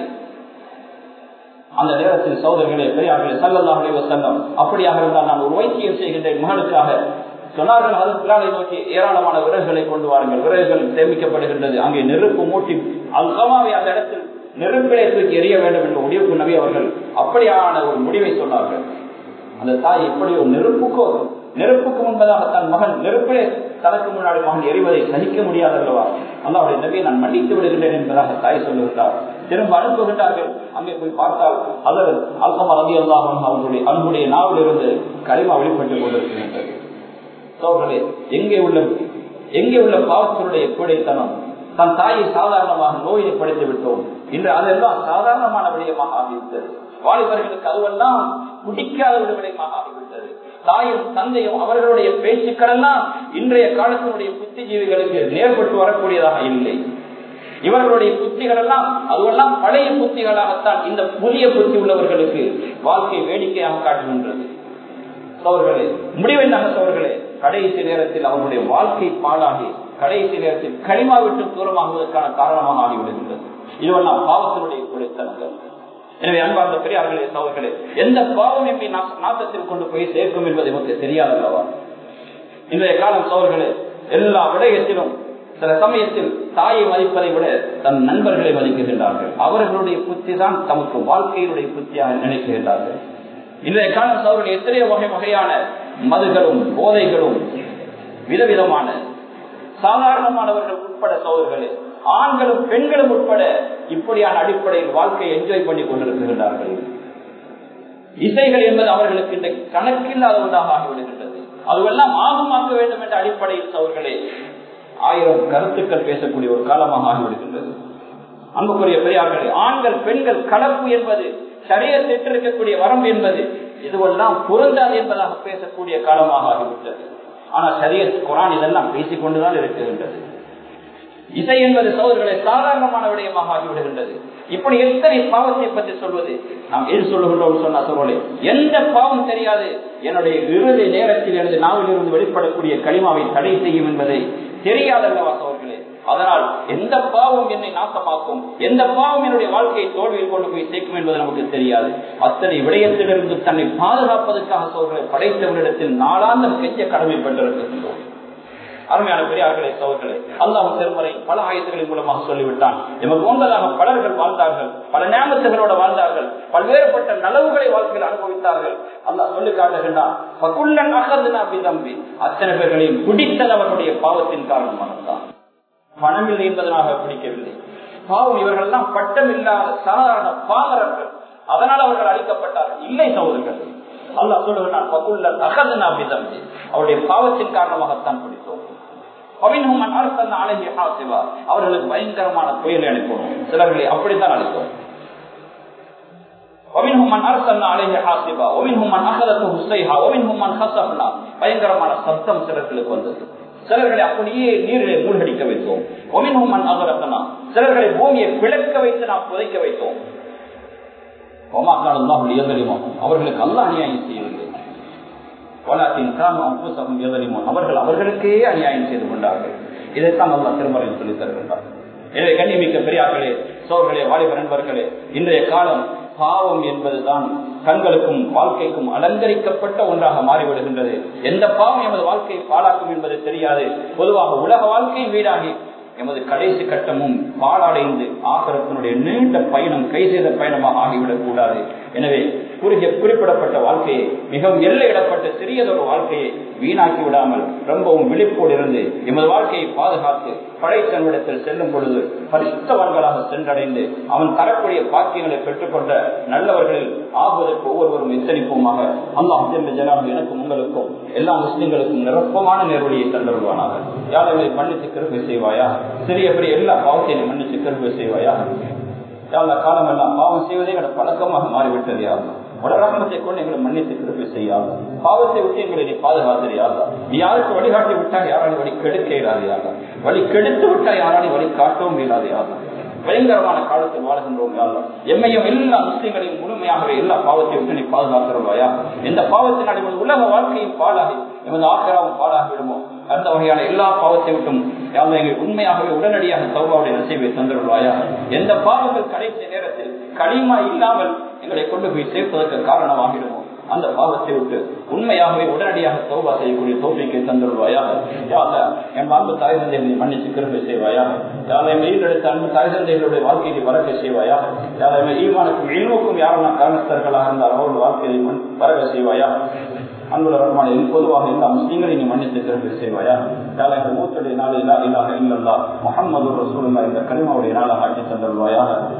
அந்த நேரத்தில் சோதர்களே பெரியார்களே சல்லல்லாஹே வசல்லம் அப்படியாக இருந்தால் நான் ஒரு வைத்தியம் செய்கின்றேன் மகனுக்காக சொன்னார்கள் அது பிலாலை நோக்கி ஏராளமான விறகுகளை கொண்டு வாருங்கள் விறகுகள் சேமிக்கப்படுகின்றது அங்கே நெருப்பு மூட்டி அல்கமாவை அந்த இடத்தில் நெருப்பிலே தூக்கி எரிய வேண்டும் என்ற முடிவுக்கு நபி அவர்கள் அப்படியான ஒரு முடிவை சொன்னார்கள் அந்த தாய் இப்படி ஒரு நெருப்புக்கோ நெருப்புக்கு முன்பதாக தன் மகன் நெருப்பிலே தனக்கு முன்னாடி மகன் எரிவதை சகிக்க முடியாது அல்லவா அல்லாவுடைய நபியை நான் மன்னித்து விடுகின்றேன் என்பதாக தாய் சொல்லுகிறார் திரும்ப அனுப்புகின்றார்கள் அங்கே போய் பார்த்தால் அதர் அல்பம் ரவி அல்லாஹன் அவர்களுடைய அன்புடைய நாவில் இருந்து களிமா வெளிப்பட்டுக் கொண்டிருக்கின்றது சோழர்களே எங்கே உள்ள எங்கே உள்ள பாவத்தினுடைய கூடைத்தனம் தன் தாயை சாதாரணமாக நோயை படைத்து விட்டோம் இன்று அதெல்லாம் சாதாரணமான விடயமாக ஆகிவிட்டது வாலிபர்களுக்கு அதுவெல்லாம் பிடிக்காத ஒரு விடயமாக ஆகிவிட்டது தாயும் தந்தையும் அவர்களுடைய பேச்சுக்கள் எல்லாம் இன்றைய காலத்தினுடைய புத்திஜீவிகளுக்கு நேர்பட்டு வரக்கூடியதாக இல்லை இவர்களுடைய புத்திகள் எல்லாம் அதுவெல்லாம் பழைய புத்திகளாகத்தான் இந்த புதிய புத்தி உள்ளவர்களுக்கு வாழ்க்கை வேடிக்கையாக காட்டுகின்றது சோர்களே முடிவென்னாக சோர்களே கடைசி நேரத்தில் அவர்களுடைய வாழ்க்கை பாழாகி கடைசி நேரத்தில் களிமா விட்டு தூரமாகுவதற்கான காரணமாக ஆகிவிடுகின்றது இதுவெல்லாம் பாவத்தினுடைய குளித்தனங்கள் எனவே அன்பார்ந்த பெரியார்களே சோர்களே எந்த பாவம் எம்பி நாட்டத்தில் கொண்டு போய் சேர்க்கும் என்பது நமக்கு தெரியாதல்லவா இன்றைய காலம் சோர்களே எல்லா விடயத்திலும் சில சமயத்தில் தாயை மதிப்பதை விட தன் நண்பர்களை மதிக்கின்றார்கள் அவர்களுடைய புத்தி தான் தமக்கு வாழ்க்கையினுடைய புத்தியாக நினைக்கின்றார்கள் இன்றைய காலம் சோழர்கள் எத்தனையோ வகை வகையான மதுகளும் போதைகளும் விதவிதமான சாதாரணமானவர்கள் உட்பட சோழர்களே ஆண்களும் பெண்களும் உட்பட இப்படியான அடிப்படையில் வாழ்க்கையை என்ஜாய் பண்ணி கொண்டிருக்கின்றார்கள் இசைகள் என்பது அவர்களுக்கு இந்த கணக்கில்லாத ஒன்றாக ஆகிவிடுகின்றது அதுவெல்லாம் ஆகமாக்க வேண்டும் என்ற அடிப்படையில் சோழர்களே ஆயிரம் கருத்துக்கள் பேசக்கூடிய ஒரு காலமாக ஆகிவிடுகின்றது அன்புக்குரிய பெரியார்களே ஆண்கள் பெண்கள் கலப்பு என்பது சரிய இருக்கக்கூடிய வரம்பு என்பது இதுவெல்லாம் பொருந்தாது என்பதாக பேசக்கூடிய காலமாக ஆகிவிட்டது ஆனால் சரிய குரான் இதெல்லாம் பேசிக்கொண்டுதான் இருக்குகின்றது இசை என்பது சோதர்களை சாதாரணமான விடயமாக ஆகிவிடுகின்றது இப்படி எத்தனை பாவத்தை பற்றி சொல்வது நாம் எது சொல்லுகின்றோம் சொன்னா சொல்வதே எந்த பாவம் தெரியாது என்னுடைய இறுதி நேரத்தில் எனது நாவில் இருந்து வெளிப்படக்கூடிய களிமாவை தடை செய்யும் என்பதை தெரியாதல்லவா சோர்களே அதனால் எந்த பாவம் என்னை நாசமாக்கும் எந்த பாவம் என்னுடைய வாழ்க்கையை தோல்வியில் கொண்டு போய் சேர்க்கும் என்பது நமக்கு தெரியாது அத்தனை விடயத்திலிருந்து தன்னை பாதுகாப்பதற்காக சோழர்களை படைத்தவரிடத்தில் நாளாந்தம் கெஞ்ச கடமைப்பட்டிருக்கின்றோம் அருமையான பெரியார்களே சோழர்களே அல்லாஹ் திருமறை பல ஆயத்துகளின் மூலமாக சொல்லிவிட்டான் எமக்கு ஒன்பதாக பலர்கள் வாழ்ந்தார்கள் பல ஞாபகங்களோட வாழ்ந்தார்கள் பல்வேறுபட்ட நலவுகளை வாழ்க்கையில் அனுபவித்தார்கள் அல்லாஹ் சொல்லி காட்டுகின்றான் தம்பி அத்தனை பேர்களையும் பிடித்தது அவர்களுடைய பாவத்தின் காரணமாகத்தான் பணமில்லை என்பதனாக பிடிக்கவில்லை பாவம் இவர்கள் எல்லாம் பட்டம் இல்லாத சாதாரண பாமரர்கள் அதனால் அவர்கள் அழிக்கப்பட்டார்கள் இல்லை சகோதரர்கள் அல்லா சொல்லுகிறான் பகுல்ல அகதனா தம்பி அவருடைய பாவத்தின் காரணமாகத்தான் பிடித்தோம் அவர்களுக்கு பயங்கரமான புயலை அனுப்பணும் சிலர்களை அப்படித்தான் அளித்தோம் பயங்கரமான சப்தம் சிலர்களுக்கு வந்தது சிலர்களை அப்படியே நீரிலே மூழ்கடிக்க வைத்தோம் ஒமின்ஹுமன் அகரத்தனா சிலர்களை பூமியை பிளக்க வைத்து நாம் புதைக்க வைத்தோம் அவர்களுக்கு அல்ல அநியாயம் செய்யவில்லை அவர்கள் அவர்களுக்கே அநியாயம் செய்து கொண்டார்கள் இதைத்தான் அல்லா திருமறையில் சொல்லித் தருகின்றார் எனவே கண்ணிமிக்க பெரியார்களே சோர்களே வாலிப நண்பர்களே இன்றைய காலம் பாவம் என்பதுதான் கண்களுக்கும் வாழ்க்கைக்கும் அலங்கரிக்கப்பட்ட ஒன்றாக மாறிவிடுகின்றது எந்த பாவம் எமது வாழ்க்கையை பாழாக்கும் என்பது தெரியாது பொதுவாக உலக வாழ்க்கை வீடாகி எமது கடைசி கட்டமும் பாழடைந்து ஆகரத்தினுடைய நீண்ட பயணம் கை செய்த பயணமாக ஆகிவிடக் கூடாது எனவே குறுகிய குறிப்பிடப்பட்ட வாழ்க்கையை மிகவும் எல்லையிடப்பட்ட சிறியதொரு வாழ்க்கையை வீணாக்கி விடாமல் ரொம்பவும் விழிப்போடு இருந்து எமது வாழ்க்கையை பாதுகாத்து படைத்தன்னிடத்தில் செல்லும் பொழுது பரிசுத்தவர்களாக சென்றடைந்து அவன் தரக்கூடிய பாக்கியங்களை பெற்றுக்கொண்ட நல்லவர்களில் ஆகுவதற்கு ஒவ்வொருவரும் எச்சரிப்போமாக அல்லாஹ் ஜனாக எனக்கும் உங்களுக்கும் எல்லா முஸ்லிம்களுக்கும் நிரப்பமான நேர்வழியை தந்தருவானாக யாரை மன்னித்து கிருப்பை செய்வாயா சிறிய பெரிய எல்லா பாவத்தையும் மன்னித்து கிருப்பை செய்வாயா யாழ்லா காலம் எல்லாம் பாவம் செய்வதே எங்களோட பழக்கமாக மாறிவிட்டது யாரும் உடலாமத்தை கொண்டு எங்களை மன்னித்து கிருப்பை செய்யாத பாவத்தை விட்டு எங்களை நீ பாதுகாத்திரியாதா நீ யாருக்கு வழிகாட்டி விட்டா யாராலும் வழி கெடுக்க இயலாதையாதா வழி கெடுத்து விட்டா யாராலும் வழி காட்டவும் இயலாதையாதா பயங்கரமான காலத்தில் வாழ்கின்றோம் யாரும் எம்மையும் எல்லா முஸ்லிம்களையும் முழுமையாகவே எல்லா பாவத்தை விட்டு நீ பாதுகாக்கிறவாயா எந்த பாவத்தின் அடிப்படை உலக வாழ்க்கையும் பாழாகி எமது ஆக்கிராவும் பாழாகி விடுமோ அந்த வகையான எல்லா பாவத்தை விட்டும் எங்களுக்கு உண்மையாகவே உடனடியாக சௌபாவுடைய நசைவை தந்துடுவாயா எந்த பாவங்கள் கடைசி நேரத்தில் களிமா இல்லாமல் எங்களை கொண்டு போய் சேர்ப்பதற்கு காரணமாகிடுமோ அந்த பாவத்தை விட்டு உண்மையாகவே உடனடியாக சௌபா செய்யக்கூடிய தோல்விக்கை தந்துடுவாயாக யாத என் அன்பு தாய் தந்தைகளை மன்னிச்சு கிருப்பை செய்வாயாக யாரை மெயில் எடுத்த அன்பு தாய் தந்தைகளுடைய வாழ்க்கையை வரக்க செய்வாயாக யாரை ஈமானுக்கும் இல்முக்கும் யாரெல்லாம் காரணஸ்தர்களாக இருந்தால் அவர்கள் வாழ்க்கையை வரக்க செய்வாயாக அன்புல ரஹ்மான் பொதுவாக எல்லா முஸ்லீம்களை நீ மன்னித்து திரும்ப செய்வாயா யாரா இந்த மூத்தடைய நாள் இல்லா இல்லாக இல்லல்லா முகமது ரசூலுல்லா இந்த கனிமாவுடைய நாளாக ஆக்கி தந்தருவாயாக